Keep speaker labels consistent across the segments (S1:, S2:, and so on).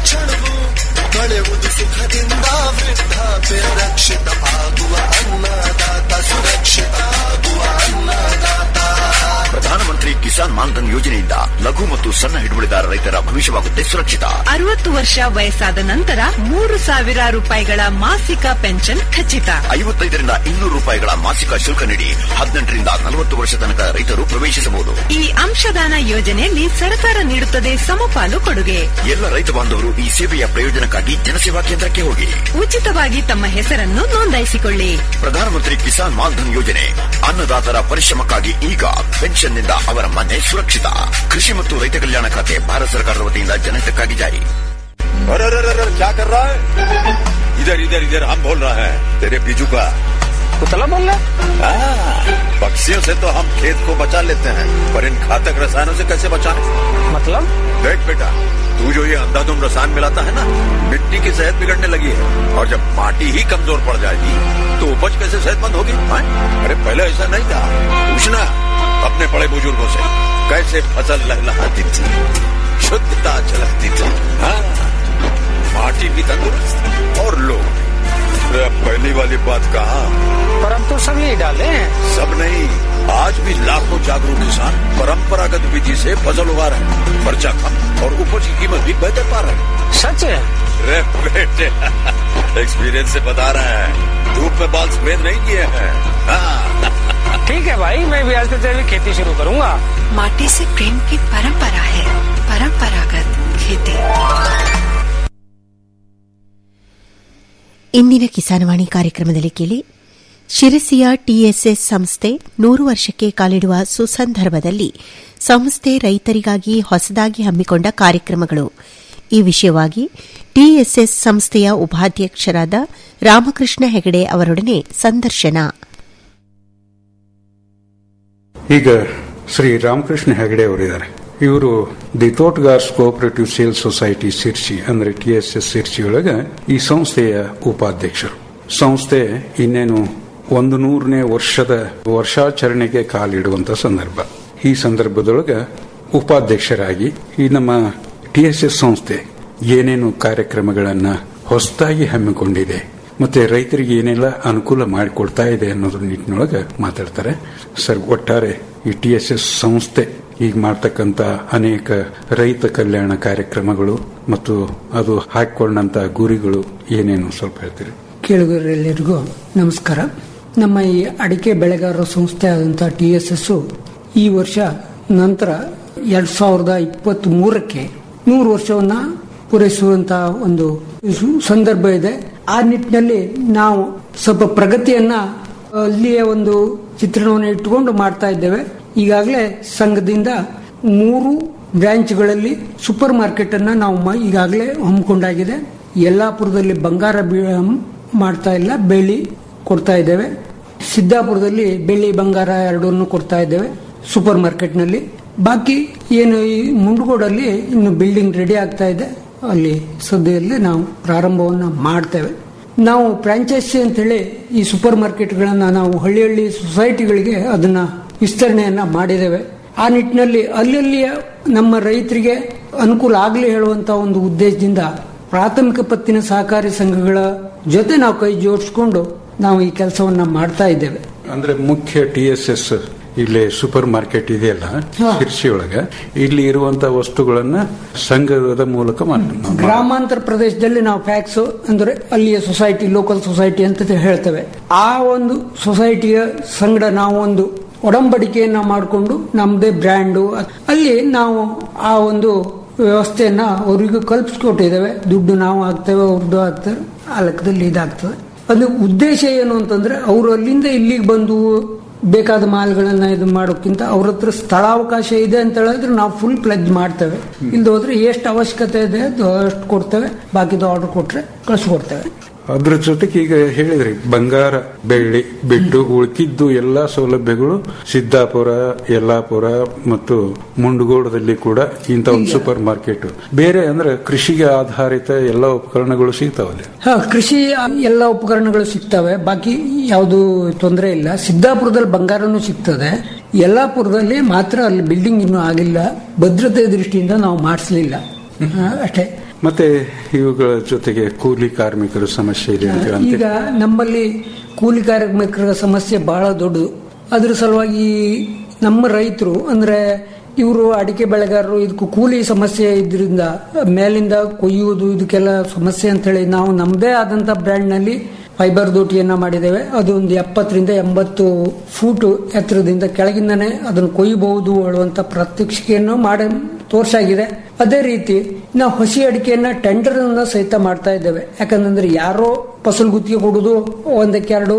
S1: ಕ್ಷಣವು ಕಳೆಯುವುದು ಸುಖದಿಂದ ವೃದ್ಧಾಪ್ಯ ರಕ್ಷಿತ ಆಗುವ ಅನ್ನದಾತ ಸುರಕ್ಷಿತ ಆಗುವ ಅನ್ನದಾತ
S2: ಪ್ರಧಾನಮಂತ್ರಿ ಕಿಸಾನ್ ಮಾನ್ಧನ್ ಯೋಜನೆಯಿಂದ ಲಘು ಮತ್ತು ಸಣ್ಣ ಹಿಡುವಳಿದಾರ ರೈತರ ಭವಿಷ್ಯವಾಗುತ್ತೆ ಸುರಕ್ಷಿತ
S3: ಅರವತ್ತು ವರ್ಷ ವಯಸ್ಸಾದ ನಂತರ ಮೂರು ಸಾವಿರ ರೂಪಾಯಿಗಳ ಮಾಸಿಕ ಪೆನ್ಷನ್ ಖಚಿತ
S2: ಐವತ್ತೈದರಿಂದ ಇನ್ನೂರು ರೂಪಾಯಿಗಳ ಮಾಸಿಕ ಶುಲ್ಕ ನೀಡಿ ಹದಿನೆಂಟರಿಂದ ನಲವತ್ತು ವರ್ಷ ತನಕ ರೈತರು ಪ್ರವೇಶಿಸಬಹುದು
S3: ಈ ಅಂಶದಾನ ಯೋಜನೆಯಲ್ಲಿ ಸರ್ಕಾರ ನೀಡುತ್ತದೆ ಸಮಪಾಲು ಕೊಡುಗೆ
S2: ಎಲ್ಲ ರೈತ ಬಾಂಧವರು ಈ ಸೇವೆಯ ಪ್ರಯೋಜನಕ್ಕಾಗಿ ಜನಸೇವಾ ಕೇಂದ್ರಕ್ಕೆ ಹೋಗಿ
S3: ಉಚಿತವಾಗಿ ತಮ್ಮ ಹೆಸರನ್ನು ನೋಂದಾಯಿಸಿಕೊಳ್ಳಿ
S2: ಪ್ರಧಾನಮಂತ್ರಿ ಕಿಸಾನ್ ಮಾನ್ಧನ್ ಯೋಜನೆ ಅನ್ನದಾತರ ಪರಿಶ್ರಮಕ್ಕಾಗಿ ಈಗ ಪೆನ್ಷನ್ನಿಂದ ಅವರ ಮನೆ ಸುರಕ್ಷಿತ ಕೃಷಿ ಮತ್ತು ರೈತ ಕಲ್ಯಾಣ ಖಾತೆ ಭಾರತ ಸರ್ಕಾರದ ವತಿಯಿಂದ ಜನಹಿತಕ್ಕಾಗಿ ಜಾರಿ
S4: अरे अरे अरे अरे, क्या कर रहा है इधर इधर इधर हम बोल रहे हैं तेरे बीजू का
S5: कुतला बोल रहा
S4: हाँ, पक्षियों से तो हम खेत को बचा लेते हैं पर इन घातक रसायनों से कैसे बचाएं?
S5: मतलब
S4: देख बेटा तू जो ये अंधाधुंध रसायन मिलाता है ना मिट्टी की सेहत बिगड़ने लगी है और जब माटी ही कमजोर पड़ जाएगी तो उपज कैसे सेहतमंद होगी हाँ? अरे पहले ऐसा नहीं था पूछना अपने बड़े बुजुर्गों से कैसे फसल लहलहाती थी शुद्धता झलकती थी हाँ माटी भी तंदुरुस्त और लोग अरे अब पहली वाली बात कहा
S5: पर हम तो सब यही डाले हैं
S4: सब नहीं आज भी लाखों जागरूक किसान परंपरागत विधि से फसल उगा रहे हैं खर्चा कम और उपज की कीमत भी बेहतर पा रहे हैं
S5: सच है
S4: अरे बेटे एक्सपीरियंस से बता रहे हैं धूप में बाल सफेद नहीं किए हैं हाँ
S5: ठीक है भाई मैं भी आज से तेरी खेती शुरू करूंगा
S6: माटी से प्रेम की परंपरा है परंपरागत खेती
S7: ಇಂದಿನ ಕಿಸಾನವಾಣಿ ಕಾರ್ಯಕ್ರಮದಲ್ಲಿ ಕೇಳಿ ಶಿರಸಿಯ ಟಿಎಸ್ಎಸ್ ಸಂಸ್ಥೆ ನೂರು ವರ್ಷಕ್ಕೆ ಕಾಲಿಡುವ ಸುಸಂದರ್ಭದಲ್ಲಿ ಸಂಸ್ಥೆ ರೈತರಿಗಾಗಿ ಹೊಸದಾಗಿ ಹಮ್ಮಿಕೊಂಡ ಕಾರ್ಯಕ್ರಮಗಳು ಈ ವಿಷಯವಾಗಿ ಟಿಎಸ್ಎಸ್ ಸಂಸ್ಥೆಯ ಉಪಾಧ್ಯಕ್ಷರಾದ ರಾಮಕೃಷ್ಣ ಹೆಗಡೆ ಅವರೊಡನೆ ಸಂದರ್ಶನ
S8: ಈಗ ಶ್ರೀ ರಾಮಕೃಷ್ಣ ಹೆಗಡೆ ಅವರಿದ್ದಾರೆ ಇವರು the Totgars cooperative sales society Sirsi ಅಂದ್ರೆ ಟಿಎಸ್ಎಸ್ ಸಿರ್ಸಿ ಒಳಗ ಈ ಸಂಸ್ಥೆಯ ಉಪಾಧ್ಯಕ್ಷರು ಸಂಸ್ಥೆ ಇನ್ನೇನು ಒಂದು ನೂರನೇ ವರ್ಷದ ವರ್ಷಾಚರಣೆಗೆ ಕಾಲಿಡುವಂತ ಸಂದರ್ಭ ಈ ಸಂದರ್ಭದೊಳಗ ಉಪಾಧ್ಯಕ್ಷರಾಗಿ ಈ ನಮ್ಮ ಟಿಎಸ್ಎಸ್ ಸಂಸ್ಥೆ ಏನೇನು ಕಾರ್ಯಕ್ರಮಗಳನ್ನ ಹೊಸದಾಗಿ ಹಮ್ಮಿಕೊಂಡಿದೆ ಮತ್ತೆ ರೈತರಿಗೆ ಏನೆಲ್ಲ ಅನುಕೂಲ ಮಾಡಿಕೊಡ್ತಾ ಇದೆ ಅನ್ನೋದ್ರ ನಿಟ್ಟಿನೊಳಗೆ ಮಾತಾಡ್ತಾರೆ ಸರ್ ಒಟ್ಟಾರೆ ಈ ಟಿ ಎಸ್ ಎಸ್ ಸಂಸ್ಥೆ ಈಗ ಮಾಡ್ತಕ್ಕಂತ ಅನೇಕ ರೈತ ಕಲ್ಯಾಣ ಕಾರ್ಯಕ್ರಮಗಳು ಮತ್ತು ಅದು ಹಾಕಿಕೊಂಡಂತ ಗುರಿಗಳು ಏನೇನು ಸ್ವಲ್ಪ ಹೇಳ್ತೀರಿ
S9: ಕೇಳುಗರೆಲ್ಲರಿಗೂ ನಮಸ್ಕಾರ ನಮ್ಮ ಈ ಅಡಿಕೆ ಬೆಳೆಗಾರರ ಸಂಸ್ಥೆ ಆದಂತಹ ಟಿ ಎಸ್ ಎಸ್ ಈ ವರ್ಷ ನಂತರ ಎರಡ್ ಸಾವಿರದ ಇಪ್ಪತ್ತ್ ಮೂರಕ್ಕೆ ನೂರು ವರ್ಷವನ್ನ ಪೂರೈಸುವಂತಹ ಒಂದು ಸು- ಸಂದರ್ಭ ಇದೆ ಆ ನಿಟ್ಟಿನಲ್ಲಿ ನಾವು ಸ್ವಲ್ಪ ಪ್ರಗತಿಯನ್ನ ಅಲ್ಲಿಯ ಒಂದು ಚಿತ್ರಣವನ್ನು ಇಟ್ಟುಕೊಂಡು ಮಾಡ್ತಾ ಇದ್ದೇವೆ ಈಗಾಗಲೇ ಸಂಘದಿಂದ ಮೂರು ಬ್ರಾಂಚ್ಗಳಲ್ಲಿ ಸೂಪರ್ ಮಾರ್ಕೆಟ್ ಅನ್ನ ನಾವು ಮ- ಈಗಾಗಲೇ ಹಮ್ಮಿಕೊಂಡಾಗಿದೆ ಯಲ್ಲಾಪುರದಲ್ಲಿ ಬಂಗಾರ ಬಿ- ಮಾಡ್ತಾ ಇಲ್ಲ ಬೆಳ್ಳಿ ಕೊಡ್ತಾ ಇದ್ದೇವೆ ಸಿದ್ದಾಪುರದಲ್ಲಿ ಬೆಳ್ಳಿ ಬಂಗಾರ ಎರಡನ್ನು ಕೊಡ್ತಾ ಇದ್ದೇವೆ ಸೂಪರ್ ಮಾರ್ಕೆಟ್ನಲ್ಲಿ ಬಾಕಿ ಏನು ಈ ಮುಂಡಗೋಡಲ್ಲಿ ಇನ್ನು ಬಿಲ್ಡಿಂಗ್ ರೆಡಿ ಆಗ್ತಾ ಇದೆ ಅಲ್ಲಿ ಸದ್ಯದಲ್ಲಿ ನಾವು ಪ್ರಾರಂಭವನ್ನ ಮಾಡ್ತೇವೆ ನಾವು ಫ್ರಾಂಚೈಸಿ ಅಂತ ಹೇಳಿ ಈ ಸೂಪರ್ ಮಾರ್ಕೆಟ್ಗಳನ್ನ ನಾವು ಹಳ್ಳಿ ಹಳ್ಳಿ ಸೊಸೈಟಿಗಳಿಗೆ ಅದನ್ನ ವಿಸ್ತರಣೆಯನ್ನ ಮಾಡಿದ್ದೇವೆ ಆ ನಿಟ್ಟಿನಲ್ಲಿ ಅಲ್ಲಲ್ಲಿಯ ನಮ್ಮ ರೈತರಿಗೆ ಅನುಕೂಲ ಆಗಲಿ ಹೇಳುವಂತ ಒಂದು ಉದ್ದೇಶದಿಂದ ಪ್ರಾಥಮಿಕ ಪತ್ತಿನ ಸಹಕಾರಿ ಸಂಘಗಳ ಜೊತೆ ನಾವು ಕೈ ಜೋಡಿಸ್ಕೊಂಡು ನಾವು ಈ ಕೆಲಸವನ್ನ ಮಾಡ್ತಾ ಇದ್ದೇವೆ
S8: ಅಂದ್ರೆ ಮುಖ್ಯ ಟಿ ಎಸ್ ಎಸ್ ಇಲ್ಲಿ ಸೂಪರ್ ಮಾರ್ಕೆಟ್ ಇದೆಯಲ್ಲ
S9: ಹಾ.
S8: ಶಿರ್ಸಿ ಒಳಗ ಇಲ್ಲಿ ಇರುವಂತ ವಸ್ತುಗಳನ್ನ ಸಂಘದ ಮೂಲಕ ಮಾಡ್-
S9: ಗ್ರಾಮಾಂತರ ಪ್ರದೇಶದಲ್ಲಿ ನಾವು ಫ್ಯಾಕ್ಸ್ ಅಂದ್ರೆ ಅಲ್ಲಿಯ ಸೊಸೈಟಿ ಲೋಕಲ್ ಸೊಸೈಟಿ ಅಂತ ಹೇಳ್ತೇವೆ ಆ ಒಂದು ಸೊಸೈಟಿಯ ಸಂಗಡ ನಾವು ಒಂದು ಒಡಂಬಡಿಕೆಯನ್ನ ಮಾಡಿಕೊಂಡು ನಮ್ಮದೇ ಬ್ರ್ಯಾಂಡು ಅಲ್ಲಿ ನಾವು ಆ ಒಂದು ವ್ಯವಸ್ಥೆಯನ್ನ ಅವರಿಗೂ ಕಲ್ಪಿಸ್ಕೊಟ್ಟಿದ್ದೇವೆ ದುಡ್ಡು ನಾವು ಹಾಕ್ತೇವೆ ಅವ್ರದ್ದು ಹಾಕ್ತೇವೆ ಆ ಲೆಕ್ಕದಲ್ಲಿ ಇದಾಗ್ತದೆ ಅದು ಉದ್ದೇಶ ಏನು ಅಂತಂದ್ರೆ ಅವರು ಅಲ್ಲಿಂದ ಇಲ್ಲಿಗೆ ಬಂದು ಬೇಕಾದ ಮಾಲ್ಗಳನ್ನ ಇದು ಮಾಡೋಕ್ಕಿಂತ ಅವ್ರ ಹತ್ರ ಸ್ಥಳಾವಕಾಶ ಇದೆ ಅಂತ ಹೇಳಿದ್ರೆ ನಾವು ಫುಲ್ ಪ್ಲಜ್ ಮಾಡ್ತೇವೆ ಇಲ್ದ ಹೋದ್ರೆ ಎಷ್ಟು ಅವಶ್ಯಕತೆ ಇದೆ ಅದು ಅಷ್ಟು ಕೊಡ್ತೇವೆ ಬಾಕಿದು ಆರ್ಡರ್ ಕೊಟ್ರೆ ಕಳಿಸ್ಕೊಡ್ತೇವೆ
S8: ಅದ್ರ ಜೊತೆಗೆ ಈಗ ಹೇಳಿದ್ರಿ ಬಂಗಾರ ಬೆಳ್ಳಿ ಬಿಟ್ಟು ಉಳ್ಕಿದ್ದು ಎಲ್ಲಾ ಸೌಲಭ್ಯಗಳು ಸಿದ್ದಾಪುರ ಯಲ್ಲಾಪುರ ಮತ್ತು ಮುಂಡಗೋಡದಲ್ಲಿ ಕೂಡ ಇಂಥ ಒಂದು ಸೂಪರ್ ಮಾರ್ಕೆಟ್ ಬೇರೆ ಅಂದ್ರೆ ಕೃಷಿಗೆ ಆಧಾರಿತ ಎಲ್ಲಾ ಉಪಕರಣಗಳು ಸಿಗ್ತಾವಲ್ಲಿ
S9: ಹಾ ಕೃಷಿ ಎಲ್ಲ ಉಪಕರಣಗಳು ಸಿಗ್ತವೆ ಬಾಕಿ ಯಾವುದು ತೊಂದರೆ ಇಲ್ಲ ಸಿದ್ದಾಪುರದಲ್ಲಿ ಬಂಗಾರನೂ ಸಿಗ್ತದೆ ಯಲ್ಲಾಪುರದಲ್ಲಿ ಮಾತ್ರ ಅಲ್ಲಿ ಬಿಲ್ಡಿಂಗ್ ಇನ್ನೂ ಆಗಿಲ್ಲ ಭದ್ರತೆ ದೃಷ್ಟಿಯಿಂದ ನಾವು ಮಾಡಿಸ್ಲಿಲ್ಲ ಅಷ್ಟೇ
S8: ಮತ್ತೆ ಇವುಗಳ ಜೊತೆಗೆ ಕೂಲಿ ಕಾರ್ಮಿಕರ ಸಮಸ್ಯೆ ಇದೆ ಅಂತ ಹೇಳಿ
S9: ಈಗ ನಮ್ಮಲ್ಲಿ ಕೂಲಿ ಕಾರ್ಮಿಕರ ಸಮಸ್ಯೆ ಬಹಳ ದೊಡ್ಡದು ಅದ್ರ ಸಲುವಾಗಿ ನಮ್ಮ ರೈತರು ಅಂದ್ರೆ ಇವರು ಅಡಿಕೆ ಬೆಳೆಗಾರರು ಇದಕ್ಕೂ ಕೂಲಿ ಸಮಸ್ಯೆ ಇದ್ರಿಂದ ಮೇಲಿಂದ ಕೊಯ್ಯುವುದು ಇದಕ್ಕೆಲ್ಲ ಸಮಸ್ಯೆ ಅಂತ ಹೇಳಿ ನಾವು ನಮ್ಮದೇ ಆದಂತ ಬ್ರ್ಯಾಂಡ್ ನಲ್ಲಿ ಫೈಬರ್ ದೋಟಿಯನ್ನ ಮಾಡಿದ್ದೇವೆ ಅದು ಒಂದು ಎಪ್ಪತ್ತರಿಂದ ಎಂಬತ್ತು ಫೂಟ್ ಎತ್ತರದಿಂದ ಕೆಳಗಿಂದನೇ ಅದನ್ನು ಕೊಯ್ಯಬಹುದು ಹೇಳುವಂತ ಪ್ರಾತ್ಯಕ್ಷಿಕೆಯನ್ನು ಮಾಡಿ ತೋರ್ಸಾಗಿದೆ ಅದೇ ರೀತಿ ನಾವು ಹಸಿ ಅಡಿಕೆಯನ್ನ ಟೆಂಡರ್ ಸಹಿತ ಮಾಡ್ತಾ ಇದ್ದೇವೆ ಯಾಕಂದ್ರೆ ಯಾರೋ ಫಸಲ್ ಗುತ್ತಿಗೆ ಕೊಡುದು ಒಂದಕ್ಕೆ ಎರಡು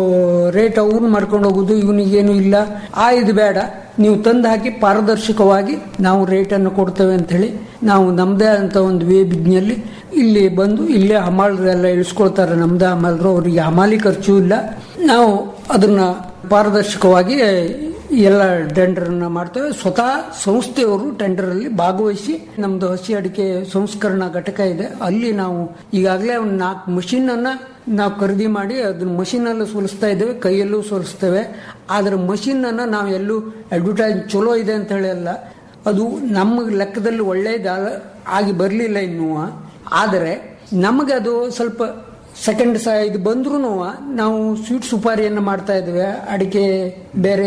S9: ರೇಟ್ ಅವ್ನು ಮಾಡ್ಕೊಂಡು ಹೋಗುದು ಇವನಿಗೇನು ಇಲ್ಲ ಆ ಇದು ಬೇಡ ನೀವು ತಂದು ಹಾಕಿ ಪಾರದರ್ಶಕವಾಗಿ ನಾವು ರೇಟ್ ಅನ್ನು ಕೊಡ್ತೇವೆ ಅಂತ ಹೇಳಿ ನಾವು ನಮ್ದೇ ಅಂತ ಒಂದು ವೇ ಬಿಜ್ನಲ್ಲಿ ಇಲ್ಲಿ ಬಂದು ಇಲ್ಲೇ ಹಮಾಲರೆಲ್ಲ ಇಳಿಸ್ಕೊಳ್ತಾರೆ ನಮ್ದೇ ಹಮಾಲರು ಅವರಿಗೆ ಹಮಾಲಿ ಖರ್ಚು ಇಲ್ಲ ನಾವು ಅದನ್ನ ಪಾರದರ್ಶಕವಾಗಿ ಎಲ್ಲ ಟೆಂಡರ್ ಮಾಡ್ತೇವೆ ಸ್ವತಃ ಸಂಸ್ಥೆಯವರು ಟೆಂಡರ್ ಅಲ್ಲಿ ಭಾಗವಹಿಸಿ ನಮ್ದು ಹಸಿ ಅಡಿಕೆ ಸಂಸ್ಕರಣಾ ಘಟಕ ಇದೆ ಅಲ್ಲಿ ನಾವು ಈಗಾಗಲೇ ಒಂದು ನಾಲ್ಕು ಮಷಿನ್ ಅನ್ನ ನಾವು ಖರೀದಿ ಮಾಡಿ ಅದನ್ನ ಮಷಿನ್ ಅಲ್ಲೂ ಸೋಲಿಸ್ತಾ ಇದ್ದೇವೆ ಕೈಯಲ್ಲೂ ಸೋಲಿಸ್ತೇವೆ ಆದ್ರೆ ಮಷಿನ್ ಅನ್ನ ನಾವು ಎಲ್ಲೂ ಅಡ್ವರ್ಟೈಸ್ ಚಲೋ ಇದೆ ಅಂತ ಹೇಳಿ ಅಲ್ಲ ಅದು ನಮ್ಮ ಲೆಕ್ಕದಲ್ಲಿ ಒಳ್ಳೇದ ಆಗಿ ಬರಲಿಲ್ಲ ಇನ್ನೂ ಆದರೆ ನಮಗೆ ಅದು ಸ್ವಲ್ಪ ಸೆಕೆಂಡ್ ಸ ಇದು ಬಂದ್ರೂ ನಾವು ಸ್ವೀಟ್ ಸುಪಾರಿಯನ್ನು ಮಾಡ್ತಾ ಇದ್ದೇವೆ ಅಡಿಕೆ ಬೇರೆ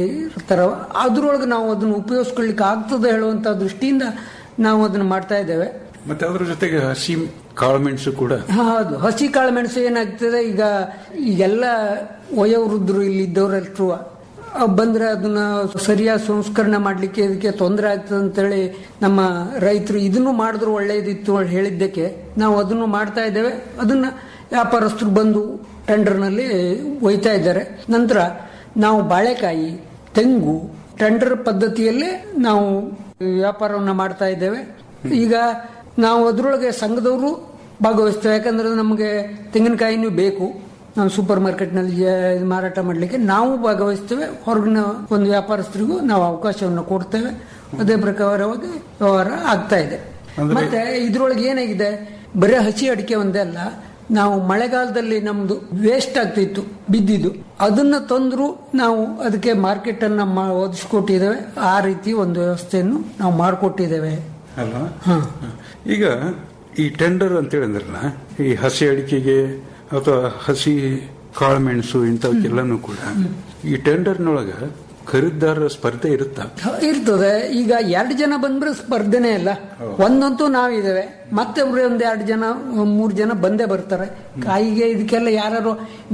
S9: ತರ ಅದ್ರೊಳಗೆ ನಾವು ಅದನ್ನು ಉಪಯೋಗಿಸ್ಕೊಳ್ಳಿಕ್ಕೆ ಆಗ್ತದೆ ಹೇಳುವಂತ ದೃಷ್ಟಿಯಿಂದ ನಾವು ಅದನ್ನು ಮಾಡ್ತಾ ಇದ್ದೇವೆ
S8: ಮತ್ತೆ ಅದರ ಜೊತೆಗೆ ಹಸಿ ಕಾಳುಮೆಣಸು ಕೂಡ
S9: ಹಾ, ಹೌದು ಹಸಿ ಕಾಳುಮೆಣಸು ಏನಾಗ್ತದೆ ಈಗ ಈಗೆಲ್ಲ ವಯೋವೃದ್ಧರು ಇಲ್ಲಿ ಇದ್ದವರೆಲ್ಲರೂ ಬಂದ್ರೆ ಅದನ್ನ ಸರಿಯಾದ ಸಂಸ್ಕರಣೆ ಮಾಡ್ಲಿಕ್ಕೆ ಇದಕ್ಕೆ ತೊಂದರೆ ಆಗ್ತದೆ ಅಂತೇಳಿ ನಮ್ಮ ರೈತರು ಇದನ್ನು ಮಾಡಿದ್ರು ಒಳ್ಳೇದಿತ್ತು ಅಂತ ಹೇಳಿದ್ದಕ್ಕೆ ನಾವು ಅದನ್ನು ಮಾಡ್ತಾ ಇದ್ದೇವೆ ಅದನ್ನ ವ್ಯಾಪಾರಸ್ಥರು ಬಂದು ಟೆಂಡರ್ನಲ್ಲಿ ಒಯ್ತಾ ಇದ್ದಾರೆ ನಂತರ ನಾವು ಬಾಳೆಕಾಯಿ ತೆಂಗು ಟೆಂಡರ್ ಪದ್ಧತಿಯಲ್ಲೇ ನಾವು ವ್ಯಾಪಾರವನ್ನ ಮಾಡ್ತಾ ಇದ್ದೇವೆ ಈಗ ನಾವು ಅದರೊಳಗೆ ಸಂಘದವರು ಭಾಗವಹಿಸ್ತೇವೆ ಯಾಕಂದ್ರೆ ನಮಗೆ ತೆಂಗಿನಕಾಯಿನೂ ಬೇಕು ನಾವು ಸೂಪರ್ ಮಾರ್ಕೆಟ್ನಲ್ಲಿ ಜ- ಮಾರಾಟ ಮಾಡಲಿಕ್ಕೆ ನಾವು ಭಾಗವಹಿಸ್ತೇವೆ ಹೊರಗಿನ ಒಂದು ವ್ಯಾಪಾರಸ್ಥರಿಗೂ ನಾವು ಅವಕಾಶವನ್ನು ಕೊಡ್ತೇವೆ ಅದೇ ಪ್ರಕಾರವಾಗಿ ವ್ಯವಹಾರ ಆಗ್ತಾ ಇದೆ
S8: ಅಂದ್ರೆ-
S9: ಮತ್ತೆ ಇದ್ರೊಳಗೆ ಏನಾಗಿದೆ ಬರೀ ಹಸಿ ಅಡಿಕೆ ಒಂದೇ ಅಲ್ಲ ನಾವು ಮಳೆಗಾಲದಲ್ಲಿ ನಮ್ದು ವೇಸ್ಟ್ ಆಗ್ತಿತ್ತು ಬಿದ್ದಿದ್ದು ಅದನ್ನ ತಂದ್ರು ನಾವು ಅದಕ್ಕೆ ಮಾರ್ಕೆಟ್ ಅನ್ನ ಮಾ- ಒದಗಿಸ್ಕೊಟ್ಟಿದ್ದೇವೆ ಆ ರೀತಿ ಒಂದು ವ್ಯವಸ್ಥೆಯನ್ನು ನಾವು ಮಾಡಿಕೊಟ್ಟಿದ್ದೇವೆ
S8: ಅಲ್ವಾ ಈಗ ಈ ಟೆಂಡರ್ ಅಂತ ಹೇಳಿದ್ರಲ್ಲ ಈ ಹಸಿ ಅಡಿಕೆಗೆ ಅಥವಾ ಹಸಿ ಕಾಳುಮೆಣಸು ಇಂಥವಕ್ಕೆಲ್ಲನೂ ಕೂಡ ಈ ಟೆಂಡರ್ನೊಳಗ ಖರೀದಿದಾರರ ಸ್ಪರ್ಧೆ ಇರುತ್ತಾ
S9: ಇರ್ತದೆ ಈಗ ಎರಡು ಜನ ಬಂದ್ರೆ ಸ್ಪರ್ಧೆನೇ ಅಲ್ಲ ಒಂದಂತೂ ನಾವಿದ್ದೇವೆ ಮತ್ತೆ ಒಬ್ರು ಒಂದ್ ಎರಡು ಜನ ಮೂರು ಜನ ಬಂದೇ ಬರ್ತಾರೆ ಕಾಯಿಗೆ ಇದಕ್ಕೆಲ್ಲ ಯಾರು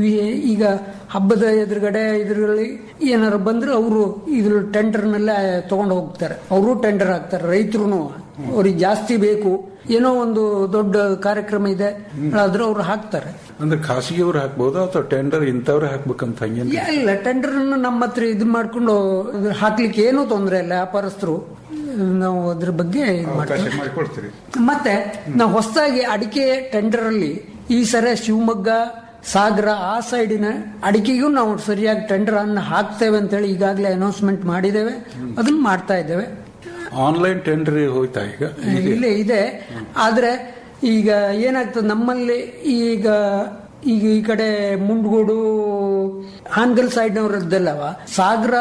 S9: ಈಗ ಹಬ್ಬದ ಎದುರುಗಡೆ ಇದ್ರಲ್ಲಿ ಏನಾರು ಬಂದ್ರೆ ಅವರು ಇದ್ರ ಟೆಂಡರ್ನಲ್ಲೇ ತಗೊಂಡು ಹೋಗ್ತಾರೆ ಅವರು ಟೆಂಡರ್ ಹಾಕ್ತಾರೆ ರೈತರು ಅವ್ರಿಗೆ ಜಾಸ್ತಿ ಬೇಕು ಏನೋ ಒಂದು ದೊಡ್ಡ ಕಾರ್ಯಕ್ರಮ ಇದೆ ಆದ್ರೆ ಅವ್ರು ಹಾಕ್ತಾರೆ
S8: ಅಂದ್ರೆ ಖಾಸಗಿಯವ್ರು ಹಾಕ್ಬೋದು ಅಥವಾ ಟೆಂಡರ್ ಇಂಥವ್ರೆ ಹಾಕ್ಬೇಕಂತ ಹಂಗೇನು
S9: ಇಲ್ಲ ಟೆಂಡರ್ ನಮ್ಮ ಹತ್ರ ಇದು ಮಾಡ್ಕೊಂಡು ಹಾಕ್ಲಿಕ್ಕೆ ಏನೂ ತೊಂದರೆ ಇಲ್ಲ ವ್ಯಾಪಾರಸ್ಥರು ನಾವು ಅದ್ರ ಬಗ್ಗೆ ಇದ್
S8: ಅವಕಾಶ
S9: ಮಾಡ್ತೇವೆ
S8: ಮಾಡಿಕೊಡ್ತೀರಿ
S9: ಮತ್ತೆ ನಾವು ಹೊಸದಾಗಿ ಅಡಿಕೆ ಟೆಂಡರ್ ಅಲ್ಲಿ ಈ ಸರಿ ಶಿವಮೊಗ್ಗ ಸಾಗರ ಆ ಸೈಡಿನ ಅಡಿಕೆಗೂ ನಾವು ಸರಿಯಾಗಿ ಟೆಂಡರ್ ಅನ್ನು ಹಾಕ್ತೇವೆ ಅಂತೇಳಿ ಈಗಾಗಲೇ ಅನೌನ್ಸ್ಮೆಂಟ್ ಮಾಡಿದ್ದೇವೆ ಅದನ್ನ ಮಾಡ್ತಾ ಇದ್ದೇವೆ
S8: ಆನ್ಲೈನ್ ಟೆಂಡರ್ ಹೋಯ್ತಾ ಈಗ
S9: ಇಲ್ಲೇ ಇದೆ ಆದ್ರೆ ಈಗ ಏನಾಗ್ತದೆ ನಮ್ಮಲ್ಲಿ ಈಗ ಈಗ ಈ ಕಡೆ ಮುಂಡ್ಗೋಡು ಹಾನ್ಗಲ್ ಸೈಡ್ನವ್ರದ್ದಲ್ಲವ ಸಾಗರ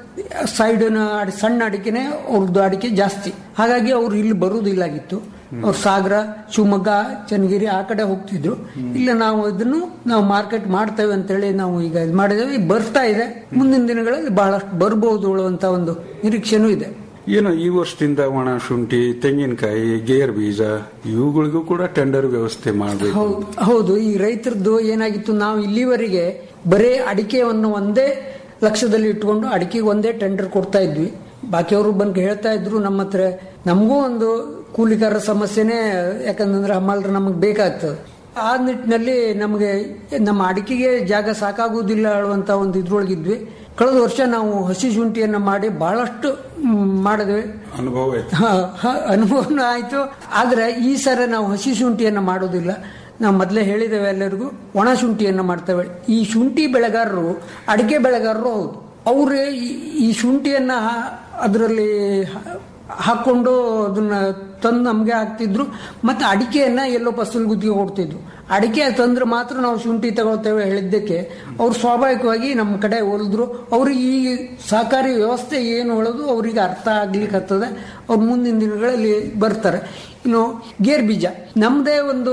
S9: ಸೈಡ್ನ ಸಣ್ಣ ಅಡಿಕೆನೆ ಅವ್ರದ್ದು ಅಡಿಕೆ ಜಾಸ್ತಿ ಹಾಗಾಗಿ ಅವ್ರು ಇಲ್ಲಿ ಬರುವುದಿಲ್ಲಾಗಿತ್ತು ಅವ್ರು ಸಾಗರ ಶಿವಮೊಗ್ಗ ಚನ್ನಗಿರಿ ಆ ಕಡೆ ಹೋಗ್ತಿದ್ರು ಇಲ್ಲ ನಾವು ಇದನ್ನು ನಾವು ಮಾರ್ಕೆಟ್ ಮಾಡ್ತೇವೆ ಅಂತೇಳಿ ನಾವು ಈಗ ಇದು ಮಾಡಿದ್ದೇವೆ ಈಗ ಬರ್ತಾ ಇದೆ ಮುಂದಿನ ದಿನಗಳಲ್ಲಿ ಬಹಳಷ್ಟು ಬರ್ಬೋದು ಅಂತ ಒಂದು ನಿರೀಕ್ಷೆನೂ ಇದೆ
S8: ಏನೋ ಈ ವರ್ಷದಿಂದ ಒಣ ಶುಂಠಿ ತೆಂಗಿನಕಾಯಿ ಗೇರ್ ಬೀಜ ಇವುಗಳಿಗೂ ಕೂಡ ಟೆಂಡರ್ ವ್ಯವಸ್ಥೆ ಮಾಡಬೇಕು
S9: ಹೌದು ಹೌದು ಈ ರೈತರದ್ದು ಏನಾಗಿತ್ತು ನಾವು ಇಲ್ಲಿವರೆಗೆ ಬರೇ ಅಡಿಕೆಯನ್ನು ಒಂದೇ ಲಕ್ಷದಲ್ಲಿ ಇಟ್ಕೊಂಡು ಅಡಿಕೆಗೆ ಒಂದೇ ಟೆಂಡರ್ ಕೊಡ್ತಾ ಇದ್ವಿ ಬಾಕಿಯವರು ಬಂದು ಹೇಳ್ತಾ ಇದ್ರು ನಮ್ಮ ಹತ್ರ ನಮಗೂ ಒಂದು ಕೂಲಿಕಾರರ ಸಮಸ್ಯೆನೇ ಯಾಕಂತಂದ್ರೆ ಹಮಾಲ್ರು ನಮಗೆ ಬೇಕಾಗ್ತದೆ ಆ ನಿಟ್ಟಿನಲ್ಲಿ ನಮಗೆ ನಮ್ಮ ಅಡಿಕೆಗೆ ಜಾಗ ಸಾಕಾಗುವುದಿಲ್ಲ ಹೇಳುವಂತ ಒಂದು ಇದ್ರೊಳಗಿದ್ವಿ ಕಳೆದ ವರ್ಷ ನಾವು ಹಸಿ ಶುಂಠಿಯನ್ನ ಮಾಡಿ ಬಹಳಷ್ಟು ಮ್, ಮಾಡಿದ್ವಿ
S8: ಅನುಭವ ಆಯ್ತು
S9: ಹ, ಹ, ಅನುಭವನೂ ಆಯ್ತು ಆದ್ರೆ ಈ ಸರ ನಾವು ಹಸಿ ಶುಂಠಿಯನ್ನ ಮಾಡೋದಿಲ್ಲ ನಾವು ಮೊದಲೇ ಹೇಳಿದ್ದೇವೆ ಎಲ್ಲರಿಗೂ ಒಣ ಶುಂಠಿಯನ್ನ ಮಾಡ್ತೇವೆ ಈ ಶುಂಠಿ ಬೆಳೆಗಾರರು ಅಡಿಕೆ ಬೆಳೆಗಾರರು ಹೌದು ಅವರು ಈ ಶುಂಠಿಯನ್ನ ಅದರಲ್ಲಿ ಹಾಕೊಂಡು ಅದನ್ನ ತಂದು ನಮಗೆ ಹಾಕ್ತಿದ್ರು ಮತ್ತೆ ಅಡಿಕೆಯನ್ನ ಎಲ್ಲೋ ಫಸಲ್ ಗುತ್ತಿಗೆ ಕೊಡ್ತಿದ್ರು ಅಡಿಕೆ ತಂದ್ರೆ ಮಾತ್ರ ನಾವು ಶುಂಠಿ ತಗೊಳ್ತೇವೆ ಹೇಳಿದ್ದಕ್ಕೆ ಅವ್ರು ಸ್ವಾಭಾವಿಕವಾಗಿ ನಮ್ಮ ಕಡೆ ಒಲಿದ್ರು ಅವ್ರಿಗೆ ಈ ಸಹಕಾರಿ ವ್ಯವಸ್ಥೆ ಏನು ಹೇಳೋದು ಅವ್ರಿಗೆ ಅರ್ಥ ಆಗ್ಲಿಕ್ಕೆ ಹತ್ತದೆ ಅವ್ರು ಮುಂದಿನ ದಿನಗಳಲ್ಲಿ ಬರ್ತಾರೆ ಇನ್ನು ಗೇರ್ ಬೀಜ ನಮ್ದೇ ಒಂದು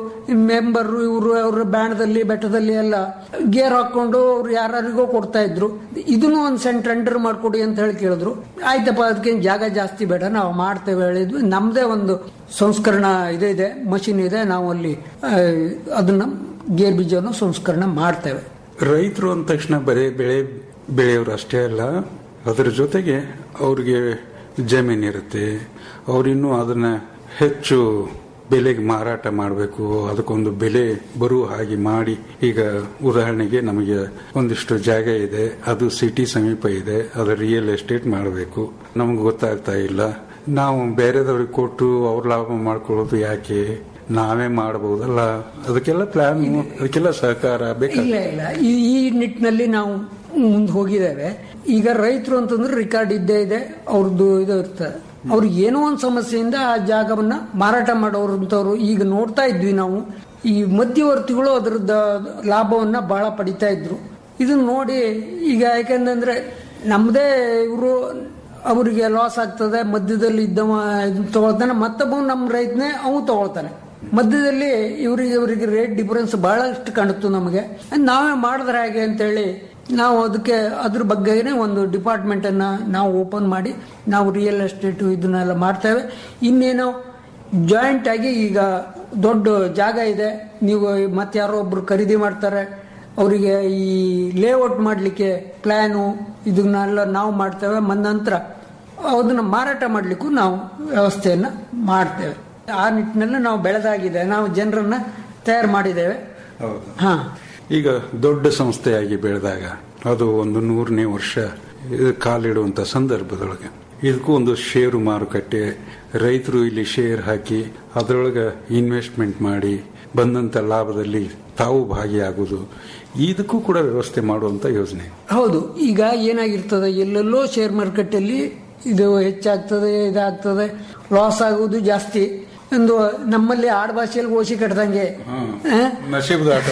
S9: ಮೆಂಬರ್ ಇವರು ಅವ್ರ ಬ್ಯಾಂಡ್ದಲ್ಲಿ ಬೆಟ್ಟದಲ್ಲಿ ಎಲ್ಲ ಗೇರ್ ಹಾಕೊಂಡು ಅವ್ರು ಯಾರಿಗೋ ಕೊಡ್ತಾ ಇದ್ರು ಇದನ್ನು ಒಂದು ಸೆಂಟ್ ಟೆಂಡರ್ ಮಾಡ್ಕೊಡಿ ಅಂತ ಹೇಳಿ ಕೇಳಿದ್ರು ಆಯ್ತಪ್ಪ ಅದಕ್ಕೆ ಜಾಗ ಜಾಸ್ತಿ ಬೇಡ ನಾವು ಮಾಡ್ತೇವೆ ಹೇಳಿದ್ವಿ ನಮ್ದೇ ಒಂದು ಸಂಸ್ಕರಣ ಇದೆ ಇದೆ ಮಷಿನ್ ಇದೆ ನಾವು ಅಲ್ಲಿ ಆ, ಅದನ್ನ ಗೇರ್ ಬೀಜವನ್ನು ಸಂಸ್ಕರಣೆ ಮಾಡ್ತೇವೆ
S8: ರೈತರು ಅಂದ ತಕ್ಷಣ ಬರೀ ಬೆಳೆ ಬೆಳೆಯೋರು ಅಷ್ಟೇ ಅಲ್ಲ ಅದರ ಜೊತೆಗೆ ಅವ್ರಿಗೆ ಜಮೀನಿರುತ್ತೆ ಅವರಿನ್ನೂ ಅದನ್ನ ಹೆಚ್ಚು ಬೆಲೆಗೆ ಮಾರಾಟ ಮಾಡಬೇಕು ಅದಕ್ಕೊಂದು ಬೆಲೆ ಬರುವ ಹಾಗೆ ಮಾಡಿ ಈಗ ಉದಾಹರಣೆಗೆ ನಮಗೆ ಒಂದಿಷ್ಟು ಜಾಗ ಇದೆ ಅದು ಸಿಟಿ ಸಮೀಪ ಇದೆ ಅದು ರಿಯಲ್ ಎಸ್ಟೇಟ್ ಮಾಡಬೇಕು ನಮ್ಗೆ ಗೊತ್ತಾಗ್ತಾ ಇಲ್ಲ ನಾವು ಬೇರೆದವ್ರಿಗೆ ಕೊಟ್ಟು ಅವ್ರ ಲಾಭ ಮಾಡ್ಕೊಳ್ಳೋದು ಯಾಕೆ ನಾವೇ ಮಾಡಬಹುದಲ್ಲ ಅದಕ್ಕೆಲ್ಲ ಪ್ಲಾನ್ ಅದಕ್ಕೆಲ್ಲ ಸಹಕಾರ ಬೇಕಾಗ
S9: ಇಲ್ಲ ಇಲ್ಲ ಈ ಈ ನಿಟ್ಟಿನಲ್ಲಿ ನಾವು ಮುಂದೆ ಹೋಗಿದ್ದೇವೆ ಈಗ ರೈತರು ಅಂತಂದ್ರೆ ರಿಕಾರ್ಡ್ ಇದ್ದೇ ಇದೆ ಅವ್ರದ್ದು ಇದು ಇರ್ತದೆ ಅವ್ರಿಗೆ ಏನೋ ಒಂದು ಸಮಸ್ಯೆಯಿಂದ ಆ ಜಾಗವನ್ನ ಮಾರಾಟ ಮಾಡೋರು ಅಂತವ್ರು ಈಗ ನೋಡ್ತಾ ಇದ್ವಿ ನಾವು ಈ ಮಧ್ಯವರ್ತಿಗಳು ಅದರದ ಲಾಭವನ್ನ ಬಹಳ ಪಡಿತಾ ಇದ್ರು ಇದನ್ನ ನೋಡಿ ಈಗ ಯಾಕಂದ್ರೆ ನಮ್ದೇ ಇವರು ಅವರಿಗೆ ಲಾಸ್ ಆಗ್ತದೆ ಮಧ್ಯದಲ್ಲಿ ಇದ್ದವ ಇದನ್ನ ತಗೊಳ್ತಾನೆ ಮತ್ತೊಬ್ಬ ನಮ್ಮ ರೈತನೇ ಅವು ತಗೊಳ್ತಾನೆ ಮಧ್ಯದಲ್ಲಿ ಇವರಿಗೆ ಇವರಿಗೆ ರೇಟ್ ಡಿಫರೆನ್ಸ್ ಬಹಳಷ್ಟು ಕಾಣುತ್ತು ನಮಗೆ ನಾವೇ ಮಾಡಿದ್ರೆ ಹೇಗೆ ಅಂತೇಳಿ ನಾವು ಅದಕ್ಕೆ ಅದ್ರ ಬಗ್ಗೆನೇ ಒಂದು ಡಿಪಾರ್ಟ್ಮೆಂಟ್ ಅನ್ನ ನಾವು ಓಪನ್ ಮಾಡಿ ನಾವು ರಿಯಲ್ ಎಸ್ಟೇಟ್ ಇದನ್ನೆಲ್ಲ ಮಾಡ್ತೇವೆ ಇನ್ನೇನು ಜಾಯಿಂಟ್ ಆಗಿ ಈಗ ದೊಡ್ಡ ಜಾಗ ಇದೆ ನೀವು ಮತ್ತೆ ಯಾರೋ ಒಬ್ರು ಖರೀದಿ ಮಾಡ್ತಾರೆ ಅವರಿಗೆ ಈ ಲೇಔಟ್ ಮಾಡಲಿಕ್ಕೆ ಪ್ಲಾನು ಇದನ್ನೆಲ್ಲ ನಾವು ಮಾಡ್ತೇವೆ ಮತ್ತ ನಂತರ ಅದನ್ನ ಮಾರಾಟ ಮಾಡಲಿಕ್ಕೂ ನಾವು ವ್ಯವಸ್ಥೆಯನ್ನ ಮಾಡ್ತೇವೆ ಆ ನಿಟ್ಟಿನಲ್ಲಿ ನಾವು ಬೆಳೆದಾಗಿದೆ ನಾವು ಜನರನ್ನ ತಯಾರು ಮಾಡಿದ್ದೇವೆ
S8: ಹೌದು
S9: ಹಾ
S8: ಈಗ ದೊಡ್ಡ ಸಂಸ್ಥೆಯಾಗಿ ಬೆಳೆದಾಗ ಅದು ಒಂದು ನೂರನೇ ವರ್ಷ ಇದು ಕಾಲಿಡುವಂತ ಸಂದರ್ಭದೊಳಗೆ ಇದಕ್ಕೂ ಒಂದು ಷೇರು ಮಾರುಕಟ್ಟೆ ರೈತರು ಇಲ್ಲಿ ಶೇರ್ ಹಾಕಿ ಅದರೊಳಗೆ ಇನ್ವೆಸ್ಟ್ಮೆಂಟ್ ಮಾಡಿ ಬಂದಂತ ಲಾಭದಲ್ಲಿ ತಾವು ಭಾಗಿಯಾಗುವುದು ಇದಕ್ಕೂ ಕೂಡ ವ್ಯವಸ್ಥೆ ಮಾಡುವಂತ ಯೋಜನೆ
S9: ಹೌದು ಈಗ ಏನಾಗಿರ್ತದೆ ಎಲ್ಲೆಲ್ಲೋ ಶೇರ್ ಮಾರ್ಕೆಟ್ ಅಲ್ಲಿ ಇದು ಹೆಚ್ಚಾಗ್ತದೆ ಇದಾಗ್ತದೆ ಲಾಸ್ ಆಗುವುದು ಜಾಸ್ತಿ ಒಂದು ನಮ್ಮಲ್ಲಿ ಆಡ್ ಭಾಷೆಯಲ್ಲಿ ಓಸಿ ಕಟ್ಟದಂಗೆ ಆ?
S8: ನಶೀಬದ ಆಟ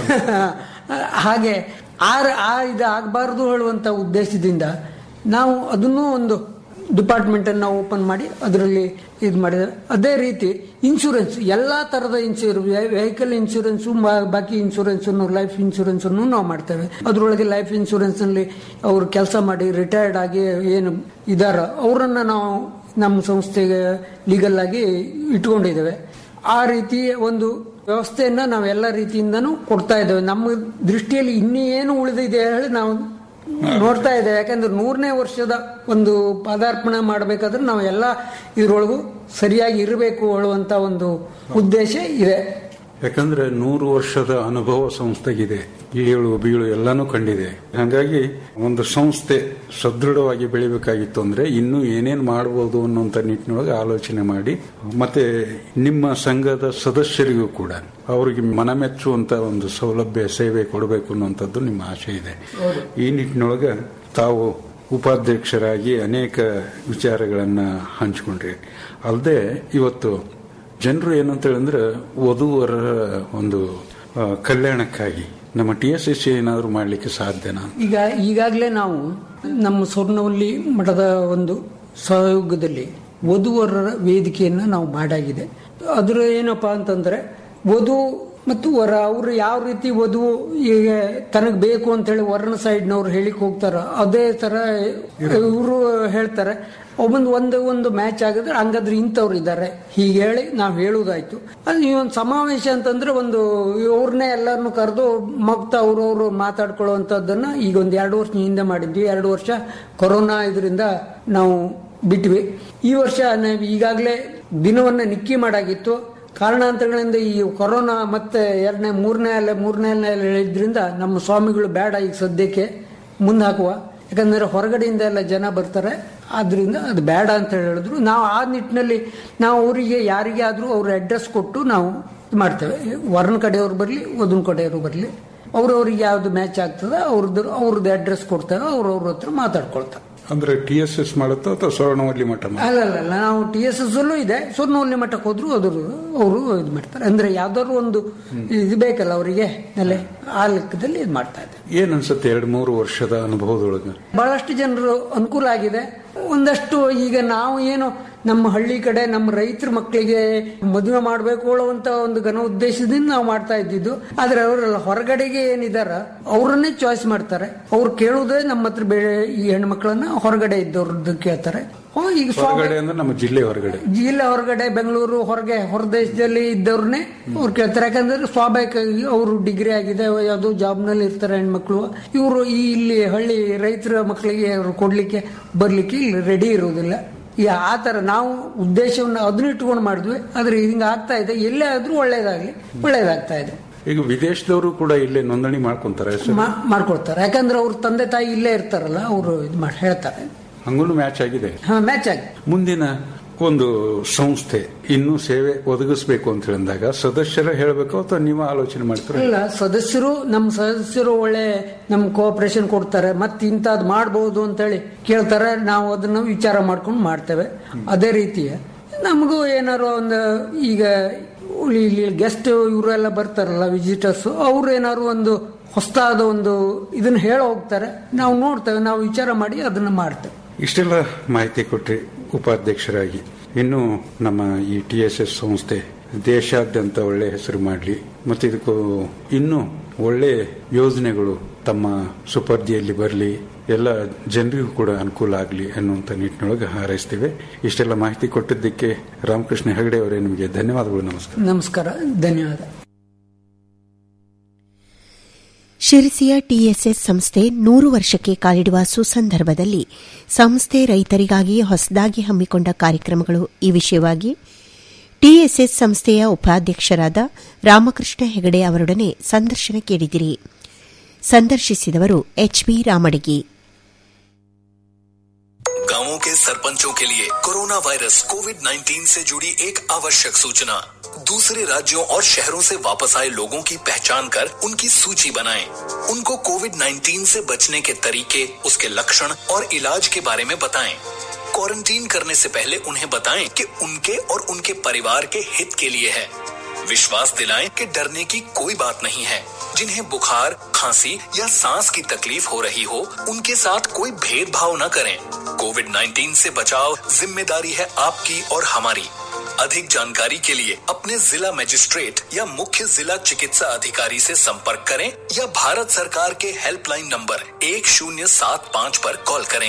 S9: ಹಾಗೆ ಆ ಆ ಇದು ಆಗಬಾರ್ದು ಹೇಳುವಂತ ಉದ್ದೇಶದಿಂದ ನಾವು ಅದನ್ನು ಒಂದು ಡಿಪಾರ್ಟ್ಮೆಂಟ್ ಅನ್ನು ಓಪನ್ ಮಾಡಿ ಅದರಲ್ಲಿ ಇದು ಮಾಡಿದ್ದಾರೆ ಅದೇ ರೀತಿ ಇನ್ಶೂರೆನ್ಸ್ ಎಲ್ಲಾ ತರದ ಇನ್ಶೂರೆನ್ಸ್ ವೆಹಿಕಲ್ ಇನ್ಶೂರೆನ್ಸ್ ಬಾಕಿ ಇನ್ಶೂರೆನ್ಸ್ ಲೈಫ್ ಇನ್ಶೂರೆನ್ಸ್ ಅನ್ನು ನಾವು ಮಾಡ್ತೇವೆ ಅದರೊಳಗೆ ಲೈಫ್ ಇನ್ಶೂರೆನ್ಸ್ ನಲ್ಲಿ ಅವರು ಕೆಲಸ ಮಾಡಿ ರಿಟೈರ್ಡ್ ಆಗಿ ಏನು ಇದಾರ ಅವರನ್ನ ನಾವು ನಮ್ಮ ಸಂಸ್ಥೆಗೆ ಲೀಗಲ್ ಆಗಿ ಇಟ್ಕೊಂಡಿದ್ದೇವೆ ಆ ರೀತಿ ಒಂದು ವ್ಯವಸ್ಥೆಯನ್ನ ನಾವು ಎಲ್ಲ ರೀತಿಯಿಂದನೂ ಕೊಡ್ತಾ ಇದ್ದೇವೆ ನಮ್ಮ ದೃಷ್ಟಿಯಲ್ಲಿ ಇನ್ನೇನು ಉಳಿದಿದೆ ಹೇಳಿ ನಾವು ನೋಡ್ತಾ ಇದ್ದೇವೆ ಯಾಕಂದ್ರೆ ನೂರನೇ ವರ್ಷದ ಒಂದು ಪದಾರ್ಪಣೆ ಮಾಡಬೇಕಾದ್ರೆ ನಾವು ಎಲ್ಲ ಇದ್ರೊಳಗೂ ಸರಿಯಾಗಿ ಇರಬೇಕು ಹೇಳುವಂತ ಒಂದು ಉದ್ದೇಶ ಇದೆ
S8: ಯಾಕಂದ್ರೆ ನೂರು ವರ್ಷದ ಅನುಭವ ಸಂಸ್ಥೆಗಿದೆ ಏಳು ಬೀಳು ಎಲ್ಲಾನು ಕಂಡಿದೆ ಹಾಗಾಗಿ ಒಂದು ಸಂಸ್ಥೆ ಸದೃಢವಾಗಿ ಬೆಳಿಬೇಕಾಗಿತ್ತು ಅಂದ್ರೆ ಇನ್ನೂ ಏನೇನ್ ಮಾಡಬಹುದು ಅನ್ನುವಂತ ನಿಟ್ಟಿನೊಳಗೆ ಆಲೋಚನೆ ಮಾಡಿ ಮತ್ತೆ ನಿಮ್ಮ ಸಂಘದ ಸದಸ್ಯರಿಗೂ ಕೂಡ ಅವರಿಗೆ ಮನಮೆಚ್ಚುವಂತ ಒಂದು ಸೌಲಭ್ಯ ಸೇವೆ ಕೊಡಬೇಕು ಅನ್ನುವಂಥದ್ದು ನಿಮ್ಮ ಆಶೆ ಇದೆ ಈ ನಿಟ್ಟಿನೊಳಗೆ ತಾವು ಉಪಾಧ್ಯಕ್ಷರಾಗಿ ಅನೇಕ ವಿಚಾರಗಳನ್ನ ಹಂಚಿಕೊಂಡ್ರಿ ಅಲ್ಲದೆ ಇವತ್ತು ಜನರು ಏನಂತ ಹೇಳಿದ್ರೆ ವಧುವರ ಒಂದು ಆ, ಕಲ್ಯಾಣಕ್ಕಾಗಿ ನಮ್ಮ ಟಿ ಎಸ್ ಎಸ್ ಏನಾದರೂ ಮಾಡಲಿಕ್ಕೆ ಸಾಧ್ಯನಾ
S9: ಈಗ ಈಗಾಗಲೇ ನಾವು ನಮ್ಮ ಸ್ವರ್ಣವಲ್ಲಿ ಮಠದ ಒಂದು ಸಹಯೋಗದಲ್ಲಿ ವಧುವರರ ವೇದಿಕೆಯನ್ನ ನಾವು ಮಾಡಾಗಿದೆ ಅದರ ಏನಪ್ಪಾ ಅಂತಂದ್ರೆ ವಧು ಮತ್ತು ವರ ಅವರು ಯಾವ ರೀತಿ ವಧು ಈಗ ತನಗ್ ಬೇಕು ಅಂತ ಹೇಳಿ ವರನ ಸೈಡ್ನವ್ರು ಹೇಳಿಕ್ ಹೋಗ್ತಾರ ಅದೇ ತರ ಇವರು ಹೇಳ್ತಾರೆ ಒಬ್ಬಂದು ಒಂದು ಒಂದು ಮ್ಯಾಚ್ ಆಗಿದ್ರೆ ಹಂಗಾದ್ರೆ ಇಂಥವ್ರು ಇದ್ದಾರೆ ಹೀಗೆ ಹೇಳಿ ನಾವು ಹೇಳುವುದಾಯ್ತು ಅದು ಈ ಒಂದು ಸಮಾವೇಶ ಅಂತಂದ್ರೆ ಒಂದು ಅವ್ರನ್ನೇ ಎಲ್ಲರನ್ನು ಕರೆದು ಮಗ್ತ ಅವ್ರವ್ರು ಮಾತಾಡ್ಕೊಳ್ಳುವಂಥದ್ದನ್ನ ಈಗ ಒಂದು ಎರಡು ವರ್ಷ ಹಿಂದೆ ಮಾಡಿದ್ವಿ ಎರಡು ವರ್ಷ ಕೊರೋನಾ ಇದರಿಂದ ನಾವು ಬಿಟ್ವಿ ಈ ವರ್ಷ ನಾವು ಈಗಾಗಲೇ ದಿನವನ್ನ ನಿಕ್ಕಿ ಮಾಡಾಗಿತ್ತು ಕಾರಣಾಂತರಗಳಿಂದ ಈ ಕೊರೋನಾ ಮತ್ತೆ ಎರಡನೇ ಮೂರನೇ ಅಲೆ ಮೂರನೇ ಅಲೆ ಹೇಳಿದ್ರಿಂದ ನಮ್ಮ ಸ್ವಾಮಿಗಳು ಬೇಡ ಈಗ ಸದ್ಯಕ್ಕೆ ಮುಂದೆ ಹಾಕುವ ಯಾಕಂದ್ರೆ ಹೊರಗಡೆಯಿಂದ ಎಲ್ಲ ಜನ ಬರ್ತಾರೆ ಆದ್ರಿಂದ ಅದು ಬೇಡ ಅಂತ ಹೇಳಿದ್ರು ನಾವು ಆ ನಿಟ್ಟಿನಲ್ಲಿ ನಾವು ಅವರಿಗೆ ಯಾರಿಗೆ ಆದ್ರೂ ಅವ್ರ ಅಡ್ರೆಸ್ ಕೊಟ್ಟು ನಾವು ಇದ್ ಮಾಡ್ತೇವೆ ವರನ ಕಡೆಯವ್ರು ಬರಲಿ ವಧುನ ಕಡೆಯವರು ಬರಲಿ ಅವ್ರವ್ರಿಗೆ ಯಾವ್ದು ಮ್ಯಾಚ್ ಆಗ್ತದೆ ಅವ್ರದ್ದು ಅವ್ರದ್ದು ಅಡ್ರೆಸ್ ಕೊಡ್ತೇವೆ ಅವ್ರವ್ರ ಹತ್ರ ಮಾತಾಡ್ಕೊಳ್ತಾರೆ
S8: ಅಂದ್ರೆ ಟಿ ಎಸ್ ಎಸ್ ಮಾಡುತ್ತೋ ಅಥವಾ ಸ್ವರ್ಣವಲ್ಲಿ ಮಠ ಮಾಡುತ್ತೋ?
S9: ಅಲ್ಲ ಅಲ್ಲ ಅಲ್ಲ ನಾವು ಟಿ ಎಸ್ ಎಸ್ ಅಲ್ಲೂ ಇದೆ ಸ್ವರ್ಣವಲ್ಲಿ ಮಠಕ್ಕೆ ಹೋದ್ರು ಅದ್ರ ಅವರು ಇದು ಮಾಡ್ತಾರೆ ಅಂದ್ರೆ ಯಾವ್ದಾದ್ರು ಒಂದು ಇದು ಬೇಕಲ್ಲ ಅವರಿಗೆ ನೆಲೆ ಆ ಲೆಕ್ಕದಲ್ಲಿ ಇದು ಮಾಡ್ತಾ ಇದ್ದಾರೆ
S8: ಏನ್ ಅನ್ಸುತ್ತೆ ಎರಡು ಮೂರು ವರ್ಷದ ಅನುಭವದೊಳಗೆ
S9: ಬಹಳಷ್ಟು ಜನರು ಅನುಕೂಲ ಆಗಿದೆ ಒಂದಷ್ಟು ಈಗ ನಾವು ಏನು ನಮ್ಮ ಹಳ್ಳಿ ಕಡೆ ನಮ್ಮ ರೈತರ ಮಕ್ಕಳಿಗೆ ಮದುವೆ ಮಾಡಬೇಕು ಅನ್ನುವಂತ ಒಂದು ಘನ ಉದ್ದೇಶದಿಂದ ನಾವು ಮಾಡ್ತಾ ಇದ್ದಿದ್ದು ಆದ್ರೆ ಅವರೆಲ್ಲ ಹೊರಗಡೆಗೆ ಏನಿದಾರ ಅವ್ರನ್ನೇ ಚಾಯ್ಸ್ ಮಾಡ್ತಾರೆ ಅವ್ರು ಕೇಳುವುದೇ ನಮ್ಮ ಹತ್ರ ಬೇರೆ ಈ ಹೆಣ್ಮಕ್ಳನ್ನ ಹೊರಗಡೆ ಇದ್ದವ್ರದ್ದು ಕೇಳ್ತಾರೆ ಓ ಈಗ ಸ್ವಾಭಾವಿಕ
S8: ಹೊರಗಡೆ ಅಂದ್ರೆ ನಮ್ಮ ಜಿಲ್ಲೆ ಹೊರಗಡೆ
S9: ಜಿಲ್ಲೆ ಹೊರಗಡೆ ಬೆಂಗಳೂರು ಹೊರಗೆ ಹೊರದೇಶದಲ್ಲಿ ಇದ್ದವ್ರನ್ನೇ ಅವ್ರು ಕೇಳ್ತಾರೆ ಯಾಕಂದ್ರೆ ಸ್ವಾಭಾವಿಕವಾಗಿ ಅವರು ಡಿಗ್ರಿ ಆಗಿದೆ ಯಾವುದೋ ಜಾಬ್ ನಲ್ಲಿ ಇರ್ತಾರೆ ಹೆಣ್ಮಕ್ಳು ಇವರು ಈ ಇಲ್ಲಿ ಹಳ್ಳಿ ರೈತರ ಮಕ್ಕಳಿಗೆ ಅವ್ರು ಕೊಡ್ಲಿಕ್ಕೆ ಬರ್ಲಿಕ್ಕೆ ಇಲ್ಲಿ ರೆಡಿ ಇರುವುದಿಲ್ಲ ಈ ಆ ತರ ನಾವು ಉದ್ದೇಶವನ್ನ ಅದನ್ನ ಇಟ್ಕೊಂಡು ಮಾಡಿದ್ವಿ ಆದ್ರೆ ಹಿಂಗ ಆಗ್ತಾ ಇದೆ ಎಲ್ಲೇ ಆದ್ರೂ ಒಳ್ಳೇದಾಗ್ಲಿ ಒಳ್ಳೇದಾಗ್ತಾ ಇದೆ
S8: ಈಗ ವಿದೇಶದವರು ಕೂಡ ಇಲ್ಲೇ ನೋಂದಣಿ ಮಾಡ್ಕೊಂತಾರೆ ಹೆಸರು
S9: ಮಾ- ಮಾಡ್ಕೊಳ್ತಾರೆ ಯಾಕಂದ್ರೆ ಅವ್ರ ತಂದೆ ತಾಯಿ ಇಲ್ಲೇ ಇರ್ತಾರಲ್ಲ ಅವರು ಇದು ಮಾಡಿ ಹೇಳ್ತಾರೆ
S8: ಹಂಗೂ ಮ್ಯಾಚ್ ಆಗಿದೆ
S9: ಹಾ ಮ್ಯಾಚ್ ಆಗಿ
S8: ಮುಂದಿನ ಒಂದು ಸಂಸ್ಥೆ ಇನ್ನೂ ಸೇವೆ ಒದಗಿಸಬೇಕು ಅಂತ ಹೇಳಿದಾಗ ಸದಸ್ಯರ ಹೇಳಬೇಕು ಅಥವಾ ನೀವು ಆಲೋಚನೆ ಮಾಡ್ತಾರೆ
S9: ಇಲ್ಲ ಸದಸ್ಯರು ನಮ್ಮ ಸದಸ್ಯರು ಒಳ್ಳೆ ನಮ್ ಕೋಆಪರೇಷನ್ ಕೊಡ್ತಾರೆ ಮತ್ತೆ ಇಂಥದ್ದು ಮಾಡಬಹುದು ಅಂತೇಳಿ ಕೇಳ್ತಾರೆ ನಾವು ಅದನ್ನ ವಿಚಾರ ಮಾಡ್ಕೊಂಡು ಮಾಡ್ತೇವೆ ಅದೇ ರೀತಿಯ ನಮಗೂ ಏನಾರು ಒಂದು ಈಗ ಉಳಿ- ಇಲ್ಲಿ ಗೆಸ್ಟ್ ಇವರೆಲ್ಲ ಬರ್ತಾರಲ್ಲ ವಿಸಿಟರ್ಸ್ ಅವ್ರು ಏನಾರು ಒಂದು ಹೊಸದಾದ ಒಂದು ಇದನ್ನ ಹೇಳ ಹೋಗ್ತಾರೆ ನಾವು ನೋಡ್ತೇವೆ ನಾವು ವಿಚಾರ ಮಾಡಿ ಅದನ್ನ ಮಾಡ್ತೇವೆ
S8: ಇಷ್ಟೆಲ್ಲ ಮಾಹಿತಿ ಕೊಟ್ರಿ ಉಪಾಧ್ಯಕ್ಷರಾಗಿ ಇನ್ನು ನಮ್ಮ ಈ ಟಿ ಎಸ್ ಎಸ್ ಸಂಸ್ಥೆ ದೇಶಾದ್ಯಂತ ಒಳ್ಳೆ ಹೆಸರು ಮಾಡಲಿ ಮತ್ತೆ ಇದಕ್ಕೂ ಇನ್ನೂ ಒಳ್ಳೆ ಯೋಜನೆಗಳು ತಮ್ಮ ಸುಪರ್ದಿಯಲ್ಲಿ ಬರಲಿ ಎಲ್ಲ ಜನರಿಗೂ ಕೂಡ ಅನುಕೂಲ ಆಗಲಿ ಅನ್ನುವಂಥ ನಿಟ್ಟಿನೊಳಗೆ ಹಾರೈಸ್ತೇವೆ ಇಷ್ಟೆಲ್ಲ ಮಾಹಿತಿ ಕೊಟ್ಟಿದ್ದಕ್ಕೆ ರಾಮಕೃಷ್ಣ ಹೆಗಡೆ ಅವರೇ ನಿಮಗೆ ಧನ್ಯವಾದಗಳು ನಮಸ್ಕಾರ
S9: ನಮಸ್ಕಾರ ಧನ್ಯವಾದ
S7: ಶಿರಸಿಯ ಟಿಎಸ್ಎಸ್ ಸಂಸ್ಥೆ ನೂರು ವರ್ಷಕ್ಕೆ ಕಾಲಿಡುವ ಸುಸಂದರ್ಭದಲ್ಲಿ ಸಂಸ್ಥೆ ರೈತರಿಗಾಗಿ ಹೊಸದಾಗಿ ಹಮ್ಮಿಕೊಂಡ ಕಾರ್ಯಕ್ರಮಗಳು ಈ ವಿಷಯವಾಗಿ ಟಿಎಸ್ಎಸ್ ಸಂಸ್ಥೆಯ ಉಪಾಧ್ಯಕ್ಷರಾದ ರಾಮಕೃಷ್ಣ ಹೆಗಡೆ ಅವರೊಡನೆ ಸಂದರ್ಶನ ಕೇಳಿದಿರಿ ಸಂದರ್ಶಿಸಿದವರು ಎಚ್ಬಿ ರಾಮಡಗಿ
S10: गांवों के सरपंचों के लिए कोरोना वायरस कोविड 19 से जुड़ी एक आवश्यक सूचना दूसरे राज्यों और शहरों से वापस आए लोगों की पहचान कर उनकी सूची बनाएं। उनको कोविड 19 से बचने के तरीके उसके लक्षण और इलाज के बारे में बताएं। क्वारंटीन करने से पहले उन्हें बताएं कि उनके और उनके परिवार के हित के लिए है विश्वास दिलाएं कि डरने की कोई बात नहीं है जिन्हें बुखार खांसी या सांस की तकलीफ हो रही हो उनके साथ कोई भेदभाव न करें कोविड 19 से बचाव जिम्मेदारी है आपकी और हमारी अधिक जानकारी के लिए अपने जिला मजिस्ट्रेट या मुख्य जिला चिकित्सा अधिकारी से संपर्क करें या भारत सरकार के हेल्पलाइन नंबर एक शून्य सात पाँच पर कॉल करें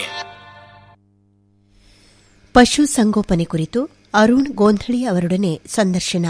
S7: ಪಶು ಸಂಗೋಪನೆ ಕುರಿತು ಅರುಣ್ ಗೋಂಧಳಿ ಅವರೊಡನೆ ಸಂದರ್ಶನ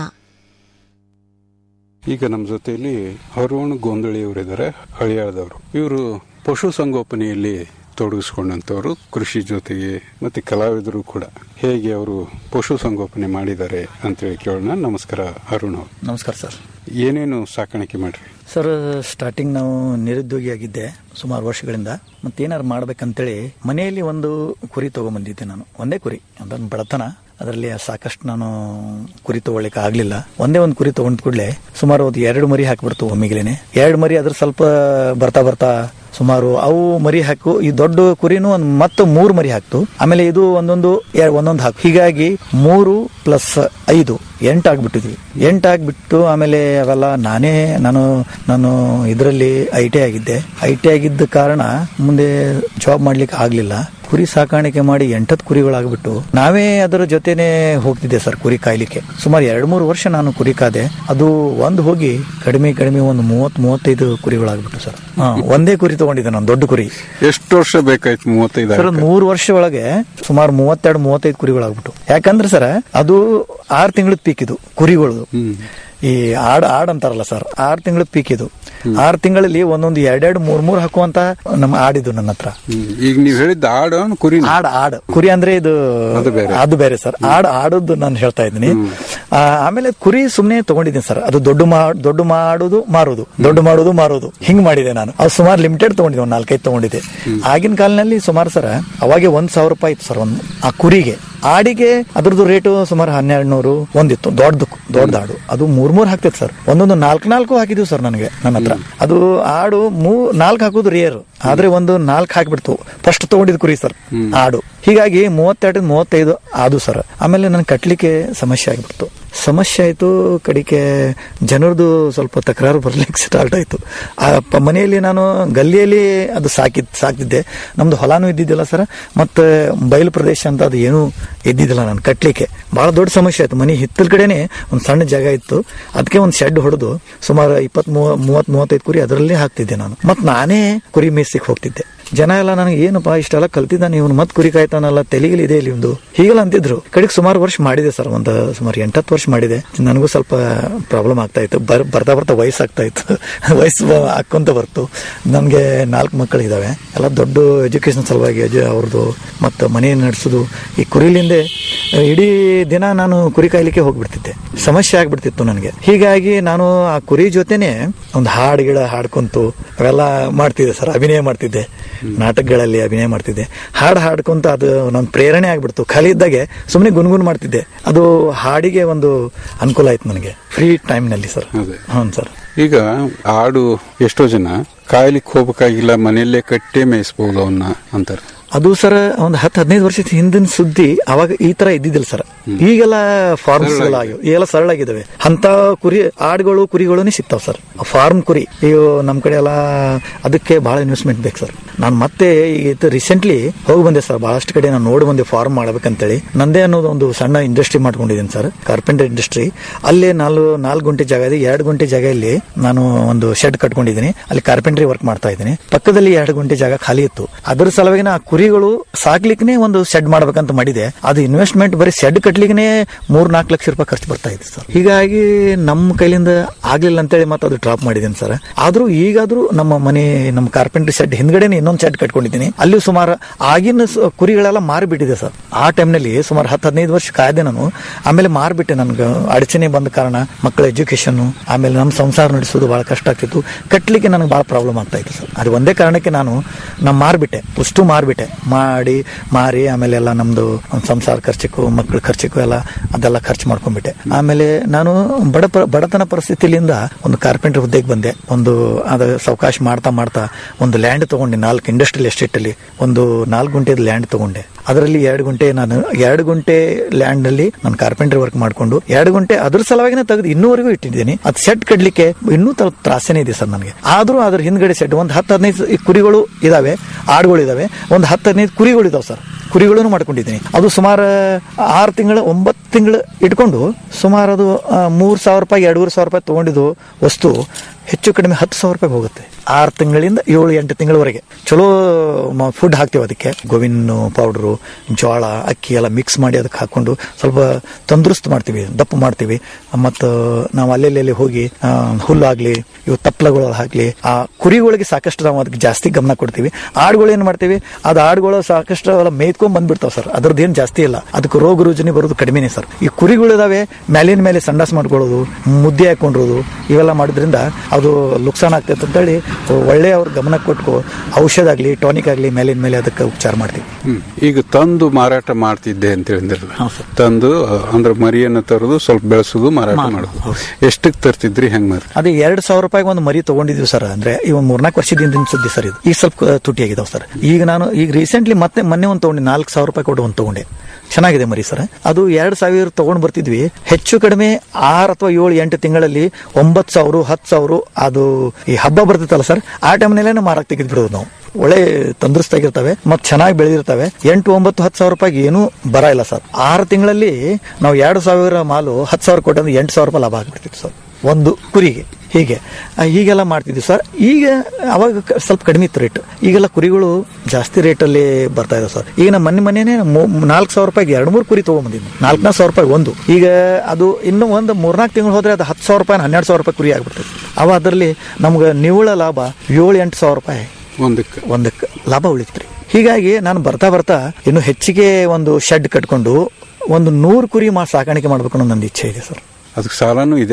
S8: ಈಗ ನಮ್ಮ ಜೊತೆಯಲ್ಲಿ ಅರುಣ್ ಗೊಂದಳಿ ಅವರಿದ್ದಾರೆ ಹಳಿಯಾಳದವರು ಇವರು ಪಶು ಸಂಗೋಪನೆಯಲ್ಲಿ ತೊಡಗಿಸ್ಕೊಂಡಂತವರು ಕೃಷಿ ಜೊತೆಗೆ ಮತ್ತೆ ಕಲಾವಿದರು ಕೂಡ ಹೇಗೆ ಅವರು ಪಶು ಸಂಗೋಪನೆ ಮಾಡಿದ್ದಾರೆ ಅಂತೇಳಿ ಕೇಳೋಣ ನಮಸ್ಕಾರ ಅರುಣ್ ಅವರು
S11: ನಮಸ್ಕಾರ ಸರ್
S8: ಏನೇನು ಸಾಕಾಣಿಕೆ ಮಾಡ್ರಿ
S11: ಸರ್ ಸ್ಟಾರ್ಟಿಂಗ್ ನಾವು ನಿರುದ್ಯೋಗಿಯಾಗಿದ್ದೆ ಸುಮಾರು ವರ್ಷಗಳಿಂದ ಮತ್ತೇನಾರು ಮಾಡ್ಬೇಕಂತೇಳಿ ಮನೆಯಲ್ಲಿ ಒಂದು ಕುರಿ ತಗೊಂಬಂದಿದ್ದೆ ನಾನು ಒಂದೇ ಕುರಿ ಅದನ್ನ ಬಡತನ ಅದರಲ್ಲಿ ಸಾಕಷ್ಟು ನಾನು ಕುರಿ ತಗೊಳ್ಳಿಕ್ಕೆ ಆಗ್ಲಿಲ್ಲ ಒಂದೇ ಒಂದು ಕುರಿ ತಗೊಂಡ್ ಕೂಡಲೇ ಸುಮಾರು ಒಂದು ಎರಡು ಮರಿ ಹಾಕ್ಬಿಡ್ತು ಒಮ್ಮಿಗ್ಲೇನೆ ಎರಡು ಮರಿ ಅದ್ರ ಸ್ವಲ್ಪ ಬರ್ತಾ ಬರ್ತಾ ಸುಮಾರು ಅವು ಮರಿ ಹಾಕು ಈ ದೊಡ್ಡ ಕುರಿನೂ ಒಂದು ಮತ್ತು ಮೂರು ಮರಿ ಹಾಕ್ತು ಆಮೇಲೆ ಇದು ಒಂದೊಂದು ಎ- ಒಂದೊಂದು ಹಾಕು ಹೀಗಾಗಿ ಮೂರು ಪ್ಲಸ್ ಐದು ಎಂಟು ಆಗ್ಬಿಟ್ಟಿದ್ವಿ ಎಂಟು ಆಗ್ಬಿಟ್ಟು ಆಮೇಲೆ ಅವೆಲ್ಲ ನಾನೇ ನಾನು ನಾನು ಇದರಲ್ಲಿ ಐ ಟಿ ಆಗಿದ್ದೆ ಐ ಟಿ ಆಗಿದ್ದ ಕಾರಣ ಮುಂದೆ ಜಾಬ್ ಮಾಡ್ಲಿಕ್ಕೆ ಆಗ್ಲಿಲ್ಲ ಕುರಿ ಸಾಕಾಣಿಕೆ ಮಾಡಿ ಎಂಟತ್ತು ಕುರಿಗಳಾಗ್ಬಿಟ್ಟು ನಾವೇ ಅದರ ಜೊತೆನೆ ಹೋಗ್ತಿದ್ದೆ ಸರ್ ಕುರಿ ಕಾಯ್ಲಿಕ್ಕೆ ಸುಮಾರು ಎರಡು ಮೂರು ವರ್ಷ ನಾನು ಕುರಿ ಕಾದೆ ಅದು ಒಂದು ಹೋಗಿ ಕಡಿಮೆ ಕಡಿಮೆ ಒಂದು ಮೂವತ್ ಮೂವತ್ತೈದು ಕುರಿಗಳಾಗ್ಬಿಟ್ಟು ಸರ್ ಹಾ, ಒಂದೇ ಕುರಿ ತಗೊಂಡಿದ್ದೆ ನಾನು ದೊಡ್ಡ ಕುರಿ
S8: ಎಷ್ಟು ವರ್ಷ ಬೇಕಾಯ್ತು ಮೂವತ್ತೈದು
S11: ಸರ್ ಒಂದ್ ಮೂರು ವರ್ಷ ಒಳಗೆ ಸುಮಾರು ಮೂವತ್ತೆರಡು ಮೂವತ್ತೈದು ಕುರಿಗಳಾಗ್ಬಿಟ್ಟು ಯಾಕಂದ್ರೆ ಸರ್ ಅದು ಆರು ತಿಂಗಳದ ಪೀಕ್ ಇದು ಕುರಿಗಳು ಈ ಆಡ್ ಆಡ್ ಅಂತಾರಲ್ಲ ಸರ್ ಆರು ತಿಂಗಳದ ಪೀಕ್ ಇದು ಆರು ತಿಂಗಳಲ್ಲಿ ಒಂದೊಂದು ಎರಡೆರಡು ಮೂರ್ ಮೂರ್ ಹಾಕುವಂತ ನಮ್ಮ ಆಡಿದ್ದು ನನ್ನ ಹತ್ರ
S8: ಈಗ ನೀವು ಹೇಳಿದ್ದ ಆಡು ಕುರಿ
S11: ಆಡ್ ಆಡ್ ಕುರಿ ಅಂದ್ರೆ ಇದು ಅದು ಬೇರೆ ಸರ್ ಆಡ್ ಆಡೋದು ನಾನು ಹೇಳ್ತಾ ಇದ್ದೀನಿ ಆ, ಆಮೇಲೆ ಕುರಿ ಸುಮ್ನೆ ತಗೊಂಡಿದ್ದೀನಿ ಸರ್ ಅದು ದೊಡ್ಡ ಮಾ ದೊಡ್ಡ ಮಾಡೋದು ಮಾರೋದು ದೊಡ್ಡ ಮಾಡೋದು ಮಾರೋದು ಹಿಂಗ್ ಮಾಡಿದೆ ನಾನು ಅದು ಸುಮಾರು ಲಿಮಿಟೆಡ್ ತಗೊಂಡಿದ್ದೆ ಒಂದು ನಾಲ್ಕೈದು ತಗೊಂಡಿದ್ದೆ ಆಗಿನ ಕಾಲದಲ್ಲಿ ಸುಮಾರು ಸರ್ ಅವಾಗೆ ಒಂದ್ ಸಾವಿರ ರೂಪಾಯಿ ಇತ್ತು ಸರ್ ಒಂದು ಆ ಕುರಿಗೆ ಆಡಿಗೆ ಅದ್ರದ್ದು ರೇಟು ಸುಮಾರು ಹನ್ನೆರಡು ನೂರು ಒಂದಿತ್ತು ದೊಡ್ಡದು ದೊಡ್ಡದು ಆಡು ಅದು ಮೂರ್ ಮೂರ್ ಹಾಕ್ತಿತ್ತು ಸರ್ ಒಂದೊಂದು ನಾಲ್ಕು ನಾಲ್ಕು ಹಾಕಿದ್ವಿ ಸರ್ ನನಗೆ ನನ್ನ ಹತ್ರ ಅದು ಆಡು ಮೂ ನಾಲ್ಕು ಹಾಕೋದು ರೇರ್ ಆದ್ರೆ ಒಂದು ನಾಲ್ಕು ಹಾಕ್ಬಿಡ್ತು ಫಸ್ಟ್ ತಗೊಂಡಿದ್ ಕುರಿ ಸರ್ ಆಡು ಹೀಗಾಗಿ ಮೂವತ್ತೆರಡು ಮೂವತ್ತೈದು ಆದು ಸರ್ ಆಮೇಲೆ ನನ್ ಕಟ್ಲಿಕ್ಕೆ ಸಮಸ್ಯೆ ಆಗ್ಬಿಡ್ತು ಸಮಸ್ಯೆ ಆಯ್ತು ಕಡಿಕೆ ಜನರದು ಸ್ವಲ್ಪ ತಕರಾರು ಬರ್ಲಿಕ್ಕೆ ಸ್ಟಾರ್ಟ್ ಆಯ್ತು ಆ ಪ- ಮನೆಯಲ್ಲಿ ನಾನು ಗಲ್ಲಿಯಲ್ಲಿ ಅದು ಸಾಕಿದ್ ಸಾಕ್ತಿದ್ದೆ ನಮ್ದು ಹೊಲಾನು ಇದ್ದಿದ್ದಿಲ್ಲ ಸರ್ ಮತ್ತೆ ಬಯಲು ಪ್ರದೇಶ ಅಂತ ಅದು ಏನೂ ಇದ್ದಿದ್ದಿಲ್ಲ ನಾನು ಕಟ್ಲಿಕ್ಕೆ ಬಹಳ ದೊಡ್ಡ ಸಮಸ್ಯೆ ಆಯ್ತು ಮನೆ ಹಿತ್ತಲ ಕಡೆನೆ ಒಂದು ಸಣ್ಣ ಜಾಗ ಇತ್ತು ಅದಕ್ಕೆ ಒಂದು ಶೆಡ್ ಹೊಡೆದು ಸುಮಾರು ಇಪ್ಪತ್ ಮೂವತ್ ಮೂವತ್ತೈದು ಕುರಿ ಅದರಲ್ಲೇ ಹಾಕ್ತಿದ್ದೆ ನಾನು ಮತ್ ನಾನೇ ಕುರಿ ಮೇಯಿಸಿಕ್ ಹೋಗ್ತಿದ್ದೆ ಜನ ಎಲ್ಲ ನನಗೆ ಏನಪ್ಪಾ ಇಷ್ಟೆಲ್ಲ ಕಲ್ತಿದ್ದಾನೆ ಇವನು ಮತ್ ಕುರಿ ಕಾಯ್ತಾನಲ್ಲ ತೆಲಿಗಿಲ್ ಇದೆ ಇಲ್ಲಿ ಒಂದು ಹೀಗೆಲ್ಲ ಅಂತಿದ್ರು ಕಡೆಗೆ ಸುಮಾರು ವರ್ಷ ಮಾಡಿದೆ ಸರ್ ಒಂದು ಸುಮಾರು ಎಂಟತ್ತು ವರ್ಷ ಮಾಡಿದೆ ನನಗೂ ಸ್ವಲ್ಪ ಪ್ರಾಬ್ಲಮ್ ಆಗ್ತಾ ಇತ್ತು ಬರ್ ಬರ್ತಾ ಬರ್ತಾ ವಯಸ್ಸಾಗ್ತಾ ಇತ್ತು ವಯಸ್ಸು ಬ- ಹಾಕೊಂತ ಬರ್ತು ನನಗೆ ನಾಲ್ಕು ಮಕ್ಕಳು ಇದಾವೆ ಎಲ್ಲ ದೊಡ್ಡ ಎಜುಕೇಶನ್ ಸಲುವಾಗಿ ಎಜು- ಅವ್ರದ್ದು ಮತ್ತು ಮನೆ ನಡೆಸೋದು ಈ ಕುರಿಲಿಂದೆ ಇಡೀ ದಿನ ನಾನು ಕುರಿ ಕಾಯ್ಲಿಕ್ಕೆ ಹೋಗ್ಬಿಡ್ತಿದ್ದೆ ಸಮಸ್ಯೆ ಆಗ್ಬಿಡ್ತಿತ್ತು ನನಗೆ ಹೀಗಾಗಿ ನಾನು ಆ ಕುರಿ ಜೊತೆನೆ ಒಂದು ಹಾಡು ಗಿಡ ಹಾಡ್ಕೊಂತು ಅವೆಲ್ಲ ಮಾಡ್ತಿದ್ದೆ ಸರ್ ಅಭಿನಯ ಮಾಡ್ತಿದ್ದೆ ನಾಟಕಗಳಲ್ಲಿ ಅಭಿನಯ ಮಾಡ್ತಿದ್ದೆ ಹಾಡು ಹಾಡ್ಕೊಂತ ಅದು ನನ್ನ ಪ್ರೇರಣೆ ಆಗ್ಬಿಡ್ತು ಖಾಲಿ ಇದ್ದಾಗೆ ಸುಮ್ಮನೆ ಗುನ್ಗುನ್ ಮಾಡ್ತಿದ್ದೆ ಅದು ಹಾಡಿಗೆ ಒಂದು ಅನುಕೂಲ ಆಯ್ತು ನನಗೆ ಫ್ರೀ ಟೈಮ್ನಲ್ಲಿ ಸರ್ ಹ್ಞೂ ಸರ್
S8: ಈಗ ಆಡು ಎಷ್ಟೋ ಜನ ಕಾಯ್ಲಿಕ್ಕೆ ಹೋಗ್ಬೇಕಾಗಿಲ್ಲ ಮನೆಯಲ್ಲೇ ಕಟ್ಟೆ ಮೇಯಿಸ್ಬೋದು ಅವನ್ನ ಅಂತಾರೆ
S11: ಅದು ಸರ್ ಒಂದು ಹತ್ತು ಹದಿನೈದು ವರ್ಷದ ಹಿಂದಿನ ಸುದ್ದಿ ಅವಾಗ ಈ ತರ ಇದ್ದಿದ್ದಿಲ್ಲ ಸರ್ ಈಗೆಲ್ಲ ಫಾರ್ಮ್ಸ್ ಎಲ್ಲ ಆಗಿವೆ ಈಗೆಲ್ಲ ಸರಳ ಆಗಿದಾವೆ ಅಂತ ಕುರಿ ಆಡುಗಳು ಕುರಿಗಳೇ ಸಿಗ್ತಾವ್ ಸರ್ ಫಾರ್ಮ್ ಕುರಿ ಇವು ನಮ್ ಕಡೆ ಎಲ್ಲ ಅದಕ್ಕೆ ಬಹಳ ಇನ್ವೆಸ್ಟ್ಮೆಂಟ್ ಬೇಕು ಸರ್ ನಾನು ಮತ್ತೆ ಈಗ ರೀಸೆಂಟ್ಲಿ ಹೋಗಿ ಬಂದೆ ಸರ್ ಬಹಳಷ್ಟು ಕಡೆ ನಾನು ನೋಡಿ ಬಂದೆ ಫಾರ್ಮ್ ಮಾಡ್ಬೇಕಂತೇಳಿ ನಂದೇ ಅನ್ನೋದು ಒಂದು ಸಣ್ಣ ಇಂಡಸ್ಟ್ರಿ ಮಾಡ್ಕೊಂಡಿದ್ದೀನಿ ಸರ್ ಕಾರ್ಪೆಂಟರ್ ಇಂಡಸ್ಟ್ರಿ ಅಲ್ಲೇ ನಾಲ್ಕು ನಾಲ್ಕು ಗಂಟೆ ಜಾಗ ಇದೆ ಎರಡು ಗಂಟೆ ಜಾಗದಲ್ಲಿ ನಾನು ಒಂದು ಶೆಡ್ ಕಟ್ಕೊಂಡಿದ್ದೀನಿ ಅಲ್ಲಿ ಕಾರ್ಪೆಂಟ್ರಿ ವರ್ಕ್ ಮಾಡ್ತಾ ಇದ್ದೀನಿ ಪಕ್ಕದಲ್ಲಿ ಎರಡು ಗಂಟೆ ಜಾಗ ಖಾಲಿ ಇತ್ತು ಅದ್ರ ಸಲುವಾಗಿ ನಾ ಕುರಿಗಳು ಸಾಕ್ಲಿಕ್ಕೆ ಒಂದು ಶೆಡ್ ಮಾಡ್ಬೇಕಂತ ಮಾಡಿದೆ ಅದು ಇನ್ವೆಸ್ಟ್ಮೆಂಟ್ ಬರೀ ಶೆಡ್ ಕಟ್ಲಿಕ್ಕೆ ಮೂರ್ ನಾಲ್ಕು ಲಕ್ಷ ರೂಪಾಯಿ ಖರ್ಚು ಬರ್ತಾ ಇದೆ ಸರ್ ಹೀಗಾಗಿ ನಮ್ಮ ಕೈಲಿಂದ ಆಗ್ಲಿಲ್ಲ ಅಂತೇಳಿ ಮತ್ತೆ ಅದು ಡ್ರಾಪ್ ಮಾಡಿದ್ದೀನಿ ಸರ್ ಆದ್ರೂ ಈಗಾದ್ರೂ ನಮ್ಮ ಮನೆ ನಮ್ಮ ಕಾರ್ಪೆಂಟ್ರಿ ಶೆಡ್ ಹಿಂದ್ಗಡೆನೆ ಇನ್ನೊಂದು ಶೆಡ್ ಕಟ್ಕೊಂಡಿದ್ದೀನಿ ಅಲ್ಲಿ ಸುಮಾರು ಆಗಿನ ಸ- ಕುರಿಗಳೆಲ್ಲ ಮಾರಿಬಿಟ್ಟಿದೆ ಸರ್ ಆ ಟೈಮ್ನಲ್ಲಿ ಸುಮಾರು ಹತ್ತು ಹದಿನೈದು ವರ್ಷ ಕಾಯ್ದೆ ನಾನು ಆಮೇಲೆ ಮಾರ್ಬಿಟ್ಟೆ ನನ್ಗೆ ಅಡಚಣೆ ಬಂದ ಕಾರಣ ಮಕ್ಕಳ ಎಜುಕೇಶನ್ ಆಮೇಲೆ ನಮ್ಮ ಸಂಸಾರ ನಡೆಸೋದು ಬಹಳ ಕಷ್ಟ ಆಗ್ತಿತ್ತು ಕಟ್ಲಿಕ್ಕೆ ನನಗೆ ಬಹಳ ಪ್ರಾಬ್ಲಮ್ ಆಗ್ತಾ ಇತ್ತು ಸರ್ ಅದು ಒಂದೇ ಕಾರಣಕ್ಕೆ ನಾನು ನಾ ಮಾರ್ಬಿಟ್ಟೆ ಅಷ್ಟು ಮಾರ್ಬಿಟ್ಟೆ ಮಾಡಿ ಮಾರಿ ಆಮೇಲೆ ಎಲ್ಲ ನಮ್ದು ಒಂದ್ ಸಂಸಾರ ಖರ್ಚಿಗೂ ಮಕ್ಕಳ ಖರ್ಚಿಗೂ ಎಲ್ಲ ಅದೆಲ್ಲ ಖರ್ಚು ಮಾಡ್ಕೊಂಡ್ಬಿಟ್ಟೆ ಆಮೇಲೆ ನಾನು ಬಡ ಬಡತನ ಪರಿಸ್ಥಿತಿಲಿಂದ ಒಂದು ಕಾರ್ಪೆಂಟರ್ ಹುದ್ದೆಗೆ ಬಂದೆ ಒಂದು ಅದು ಸಾವಕಾಶ ಮಾಡ್ತಾ ಮಾಡ್ತಾ ಒಂದು ಲ್ಯಾಂಡ್ ತಗೊಂಡೆ ನಾಲ್ಕು ಇಂಡಸ್ಟ್ರಿಯಲ್ ಎಸ್ಟೇಟ್ ಅಲ್ಲಿ ಒಂದು ನಾಲ್ಕು ಗುಂಟೆದ ಲ್ಯಾಂಡ್ ತಗೊಂಡೆ ಅದರಲ್ಲಿ ಎರಡು ಗುಂಟೆ ನಾನು ಎರಡು ಗುಂಟೆ ಲ್ಯಾಂಡ್ ಅಲ್ಲಿ ನಾನು ಕಾರ್ಪೆಂಟರ್ ವರ್ಕ್ ಮಾಡ್ಕೊಂಡು ಎರಡು ಗುಂಟೆ ಅದ್ರ ಸಲುವಾಗಿನೇ ತೆಗೆದು ಇನ್ನೂವರೆಗೂ ಇಟ್ಟಿದ್ದೀನಿ ಅದು ಸೆಟ್ ಕಡ್ಲಿಕ್ಕೆ ಇನ್ನೂ ತ- ತ್ರಾಸೇನೆ ಇದೆ ಸರ್ ನನಗೆ ಆದ್ರೂ ಅದ್ರ ಹಿಂದ್ಗಡೆ ಸೆಟ್ ಒಂದು ಹತ್ತು ಹದಿನೈದು ಈ ಕುರಿಗಳು ಇದಾವೆ ಆಡುಗಳು ಇದಾವೆ ಒಂದು ಹತ್ತು ಹದಿನೈದು ಕುರಿಗಳು ಇದಾವೆ ಸರ್ ಕುರಿಗಳನ್ನು ಮಾಡ್ಕೊಂಡಿದ್ದೀನಿ ಅದು ಸುಮಾರು ಆರು ತಿಂಗಳು ಒಂಬತ್ತು ತಿಂಗಳು ಇಟ್ಕೊಂಡು ಸುಮಾರು ಅದು ಆ, ಮೂರು ಸಾವಿರ ರೂಪಾಯಿ ಎರಡೂವರೆ ಸಾವಿರ ರೂಪಾಯಿ ತಗೊಂಡಿದ್ದು ವಸ್ತು ಹೆಚ್ಚು ಕಡಿಮೆ ಹತ್ತು ಸಾವಿರ ರೂಪಾಯಿ ಹೋಗುತ್ತೆ ಆರು ತಿಂಗಳಿಂದ ಏಳು ಎಂಟು ತಿಂಗಳವರೆಗೆ ಚಲೋ ಫುಡ್ ಹಾಕ್ತೇವೆ ಅದಕ್ಕೆ ಗೋವಿನ ಪೌಡ್ರು ಜೋಳ ಅಕ್ಕಿ ಎಲ್ಲ ಮಿಕ್ಸ್ ಮಾಡಿ ಅದಕ್ಕೆ ಹಾಕೊಂಡು ಸ್ವಲ್ಪ ತಂದರುಸ್ತ್ ಮಾಡ್ತೀವಿ ದಪ್ಪ ಮಾಡ್ತೀವಿ ಮತ್ತು ನಾವು ಅಲ್ಲೆಲ್ಲಿ ಹೋಗಿ ಆ, ಹುಲ್ಲಾಗ್ಲಿ ಇವು ತಪ್ಪಲಗಳು ಹಾಕ್ಲಿ ಆ ಕುರಿಗಳಿಗೆ ಸಾಕಷ್ಟು ನಾವು ಅದಕ್ಕೆ ಜಾಸ್ತಿ ಗಮನ ಕೊಡ್ತೀವಿ ಆಡುಗಳು ಏನ್ ಮಾಡ್ತೀವಿ ಅದು ಆಡುಗಳು ಸಾಕಷ್ಟು ಎಲ್ಲ ಮೇಯ್ಕೊಂಡ್ ಬಂದ್ಬಿಡ್ತಾವ ಸರ್ ಅದ್ರದ್ದು ಏನ್ ಜಾಸ್ತಿ ಇಲ್ಲ ಅದಕ್ಕೆ ರೋಗ ರುಜಿನಿ ಬರೋದು ಕಡಿಮೆನೆ ಸರ್ ಈ ಕುರಿಗಳು ಇದಾವೆ ಮೇಲಿನ ಮೇಲೆ ಸಂಡಾಸ್ ಮಾಡ್ಕೊಳ್ಳೋದು ಮುದ್ದೆ ಹಾಕೊಂಡಿರೋದು ಇವೆಲ್ಲ ಮಾಡೋದ್ರಿಂದ ಅದು ಲುಕ್ಸಾನ್ ಆಗ್ತೈತೆ ಅಂತೇಳಿ ಒಳ್ಳೆ ಅವ್ರ ಗಮನ ಕೊಟ್ಟು ಔಷಧ ಆಗ್ಲಿ ಟಾನಿಕ್ ಆಗ್ಲಿ ಮೇಲಿನ ಮೇಲೆ ಅದಕ್ಕೆ ಉಪಚಾರ ಮಾಡ್ತೀವಿ
S8: ಹ್ಮ್. ಈಗ ತಂದು ಮಾರಾಟ ಮಾಡ್ತಿದ್ದೆ ಅಂತ ಹೇಳಿದ್ರಲ್ಲ ತಂದು ಅ, ಅಂದ್ರೆ ಮರಿಯನ್ನು ತರೋದು ಸ್ವಲ್ಪ ಬೆಳೆಸೋದು ಮಾರಾಟ ಮಾಡೋದು ಎಷ್ಟಕ್ಕೆ ತರ್ತಿದ್ರಿ ಹೆಂಗ್ ಮಾರಿ
S11: ಅದೇ ಎರಡ್ ಸಾವಿರ ರೂಪಾಯಿಗೆ ಒಂದು ಮರಿ ತಗೊಂಡಿದ್ವಿ ಸರ್ ಅಂದ್ರೆ ಈ ಒಂದು ಮೂರ್ನಾಲ್ಕು ವರ್ಷದ ಹಿಂದಿನ ಸುದ್ದಿ ಸರ್ ಇದು ಈಗ ಸ್ವಲ್ಪ ಆ, ತುಟಿ ಆಗಿದಾವ್ ಸರ್ ಈಗ ನಾನು ಈಗ ರೀಸೆಂಟ್ಲಿ ಮತ್ತೆ ಮೊನ್ನೆ ಒಂದು ತಗೊಂಡೆ ನಾಲ್ಕು ಸಾವಿರ ರೂಪಾಯಿ ಕೊಟ್ಟು ಒಂದು ತಗೊಂಡೆ ಚೆನ್ನಾಗಿದೆ ಮರಿ ಸರ್ ಅದು ಎರಡ್ ಸಾವಿರ ತಗೊಂಡ್ ಬರ್ತಿದ್ವಿ ಹೆಚ್ಚು ಕಡಿಮೆ ಆರ್ ಅಥವಾ ಏಳು ಎಂಟು ತಿಂಗಳಲ್ಲಿ ಒಂಬತ್ತು ಸಾವಿರ ಹತ್ತು ಸಾವಿರ ಅದು ಈ ಹಬ್ಬ ಬರ್ತಿತ್ತಲ್ಲ ಸರ್ ಆ ಟೈಮ್ನಲ್ಲೇ ಮಾರಕ್ ತೆಗೆದು ಬಿಡೋದು ನಾವು ಒಳ್ಳೆ ತಂದೃಷ್ಟಾಗಿರ್ತವೆ ಮತ್ ಚೆನ್ನಾಗಿ ಬೆಳೆದಿರ್ತವೆ ಎಂಟು ಒಂಬತ್ತು ಹತ್ತು ಸಾವಿರ ರೂಪಾಯಿಗೆ ಏನೂ ಬರ ಇಲ್ಲ ಸರ್ ಆರು ತಿಂಗಳಲ್ಲಿ ನಾವು ಎರಡು ಸಾವಿರ ಮಾಲು ಹತ್ತು ಸಾವಿರ ಕೊಟ್ಟಂದ್ರೆ ಎಂಟು ಸಾವಿರ ರೂಪಾಯಿ ಲಾಭ ಆಗ್ಬಿಡ್ತಿತ್ತು ಸರ್ ಒಂದು ಕುರಿಗೆ ಹೀಗೆ ಆ, ಹೀಗೆಲ್ಲ ಮಾಡ್ತಿದ್ವಿ ಸರ್ ಈಗ ಅವಾಗ ಕ- ಸ್ವಲ್ಪ ಕಡಿಮೆ ಇತ್ತು ರೇಟ್ ಈಗೆಲ್ಲ ಕುರಿಗಳು ಜಾಸ್ತಿ ರೇಟಲ್ಲಿ ಬರ್ತಾ ಇದೆ ಸರ್ ಈಗ ನಮ್ಮ ಮನೆ ಮನೆನೇ ನಾಲ್ಕು ಸಾವಿರ ರೂಪಾಯಿಗೆ ಎರಡು ಮೂರು ಕುರಿ ತಗೊಂಡ್ಬಂದಿದ್ವಿ ನಾಲ್ಕು ಸಾವಿರ ರೂಪಾಯಿ ಒಂದು ಈಗ ಅದು ಇನ್ನು ಒಂದು ಮೂರ್ನಾಲ್ಕು ತಿಂಗಳು ಹೋದ್ರೆ ಅದು ಹತ್ತು ಸಾವಿರ ರೂಪಾಯಿ ಹನ್ನೆರಡು ಸಾವಿರ ರೂಪಾಯಿ ಕುರಿ ಆಗ್ಬಿಡ್ತದೆ ಅವ ಅದರಲ್ಲಿ ನಮ್ಗೆ ನಿವ್ವಳ ಲಾಭ ಏಳು ಎಂಟು ಸಾವಿರ ರೂಪಾಯಿ
S8: ಒಂದಕ್ಕೆ
S11: ಒಂದಕ್ಕೆ ಲಾಭ ಉಳಿತ್ರಿ ಹೀಗಾಗಿ ನಾನು ಬರ್ತಾ ಬರ್ತಾ ಇನ್ನು ಹೆಚ್ಚಿಗೆ ಒಂದು ಶೆಡ್ ಕಟ್ಕೊಂಡು ಒಂದು ನೂರು ಕುರಿ ಮಾ ಸಾಕಾಣಿಕೆ ಮಾಡ್ಬೇಕು ಅನ್ನೋ ನನ್ನ ಇಚ್ಛೆ ಇದೆ ಸರ್
S8: ಅದಕ್ಕೆ ಸಾಲನೂ ಇದೆ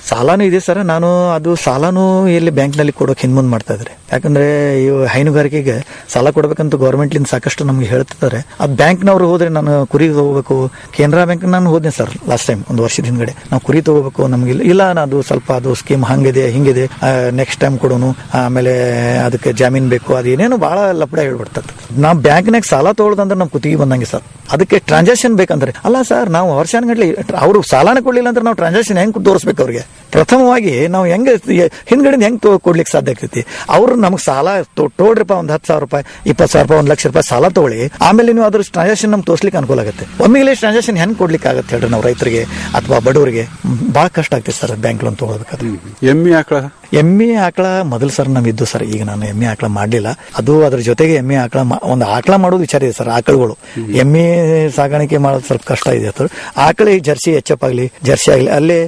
S11: ಸಾಲಾನು ಇದೆ ಸರ್ ನಾನು ಅದು ಸಾಲಾನು ಎಲ್ಲಿ ಬ್ಯಾಂಕ್ನಲ್ಲಿ ಕೊಡೋಕೆ ಹಿಂದ್ಮುಂದ್ ಮಾಡ್ತಾ ಇದ್ದಾರೆ ಯಾಕಂದ್ರೆ ಇವು ಹೈನುಗಾರಿಕೆಗೆ ಸಾಲ ಕೊಡಬೇಕಂತ ಗೌರ್ಮೆಂಟ್ಲಿಂದ ಸಾಕಷ್ಟು ನಮ್ಗೆ ಹೇಳ್ತಿದ್ದಾರೆ ಆ ಬ್ಯಾಂಕ್ನವ್ರು ಹೋದ್ರೆ ನಾನು ಕುರಿ ತಗೋಬೇಕು ಕೆನರಾ ಬ್ಯಾಂಕ್ ನಾನು ಹೋದೆ ಸರ್ ಲಾಸ್ಟ್ ಟೈಮ್ ಒಂದು ವರ್ಷದ ಹಿಂದ್ಗಡೆ ನಾವು ಕುರಿ ತಗೋಬೇಕು ನಮ್ಗೆ ಇಲ್ಲ- ಇಲ್ಲ ನಾ ಅದು ಸ್ವಲ್ಪ ಅದು ಸ್ಕೀಮ್ ಹಂಗಿದೆ ಹಿಂಗಿದೆ ನೆಕ್ಸ್ಟ್ ಟೈಮ್ ಕೊಡೋನು ಆಮೇಲೆ ಅದಕ್ಕೆ ಜಾಮೀನ್ ಬೇಕು ಅದು ಏನೇನು ಬಹಳ ಲಪಡ ಹೇಳ್ಬಿಡ್ತದೆ ನಾವು ಬ್ಯಾಂಕ್ನಾಗ ಸಾಲ ತಗೊಳ್ಳೋದಂದ್ರೆ ನಮ್ ಕುತ್ತಿಗೆ ಬಂದಂಗೆ ಸರ್ ಅದಕ್ಕೆ ಟ್ರಾನ್ಸಾಕ್ಷನ್ ಬೇಕಂದ್ರೆ ಅಲ್ಲ ಸರ್ ನಾವು ವರ್ಷಾನ್ಗಟ್ಲೆ ಅವರು ಸಾಲನ ಕೊಡ್ಲಿಲ್ಲ ಅಂದ್ರೆ ನಾವು ಟ್ರಾನ್ಸಾಕ್ಷನ್ ಹೆಂಗ್ ತೋರಿಸ್ಬೇಕು ಅವ್ರಿಗೆ ಪ್ರಥಮವಾಗಿ ನಾವು ಹೆಂಗ್ ಹಿಂದ್ಗಡೆ ಹೆಂಗ್ ತೊ- ಕೊಡ್ಲಿಕ್ಕೆ ಸಾಧ್ಯ ಆಗ್ತೈತಿ ಅವ್ರು ನಮ್ಗೆ ಸಾಲ ತೊ- ತೋಡ್ರಿಪ್ಪ ಒಂದ್ ಹತ್ತು ಸಾವಿರ ರೂಪಾಯಿ ಇಪ್ಪತ್ತು ಸಾವಿರ ರೂಪಾಯಿ ಒಂದ್ ಲಕ್ಷ ರೂಪಾಯಿ ಸಾಲ ತಗೊಳ್ಳಿ ಆಮೇಲೆ ನೀವು ಅದ್ರ ಟ್ರಾನ್ಸಾಕ್ಷನ್ ನಮ್ಗೆ ತೋರ್ಸ್ಲಿಕ್ಕೆ ಅನುಕೂಲ ಆಗುತ್ತೆ ಒಮ್ಮೆಗೆ ಟ್ರಾನ್ಸಾಕ್ಷನ್ ಹೆಂಗ್ ಕೊಡ್ಲಿಕ್ಕೆ ಆಗುತ್ತೆ ಹೇಳ್ರಿ ನಾವು ರೈತರಿಗೆ ಅಥವಾ ಬಡವರಿಗೆ ಬಹಳ ಕಷ್ಟ ಆಗ್ತೈತೆ ಸರ್ ಬ್ಯಾಂಕ್ ಲೋನ್ ತಗೊಳ್ಬೇಕಾದ್ರೆ
S8: ಎಮ್ಮಿ ಆಕಳ
S11: ಎಮ್ಮೆ ಆಕಳ ಮೊದಲು ಸರ್ ನಮ್ ಇದ್ದು ಸರ್ ಈಗ ನಾನು ಎಮ್ಮೆ ಆಕಳ ಮಾಡ್ಲಿಲ್ಲ ಅದು ಅದ್ರ ಜೊತೆಗೆ ಎಮ್ಮೆ ಆಕಳ ಮಾ- ಒಂದು ಆಕಳ ಮಾಡೋದು ವಿಚಾರ ಇದೆ ಸರ್ ಆಕಳುಗಳು ಎಮ್ಮೆ ಸಾಗಾಣಿಕೆ ಮಾಡೋದು ಸ್ವಲ್ಪ ಕಷ್ಟ ಇದೆ ಸರ್ ಆಕಳ ಈ ಜರ್ಸಿ ಎಚ್ಚಪ್ ಆಗಲಿ ಜರ್ಸಿ ಆಗಲಿ ಅಲ್ಲೇ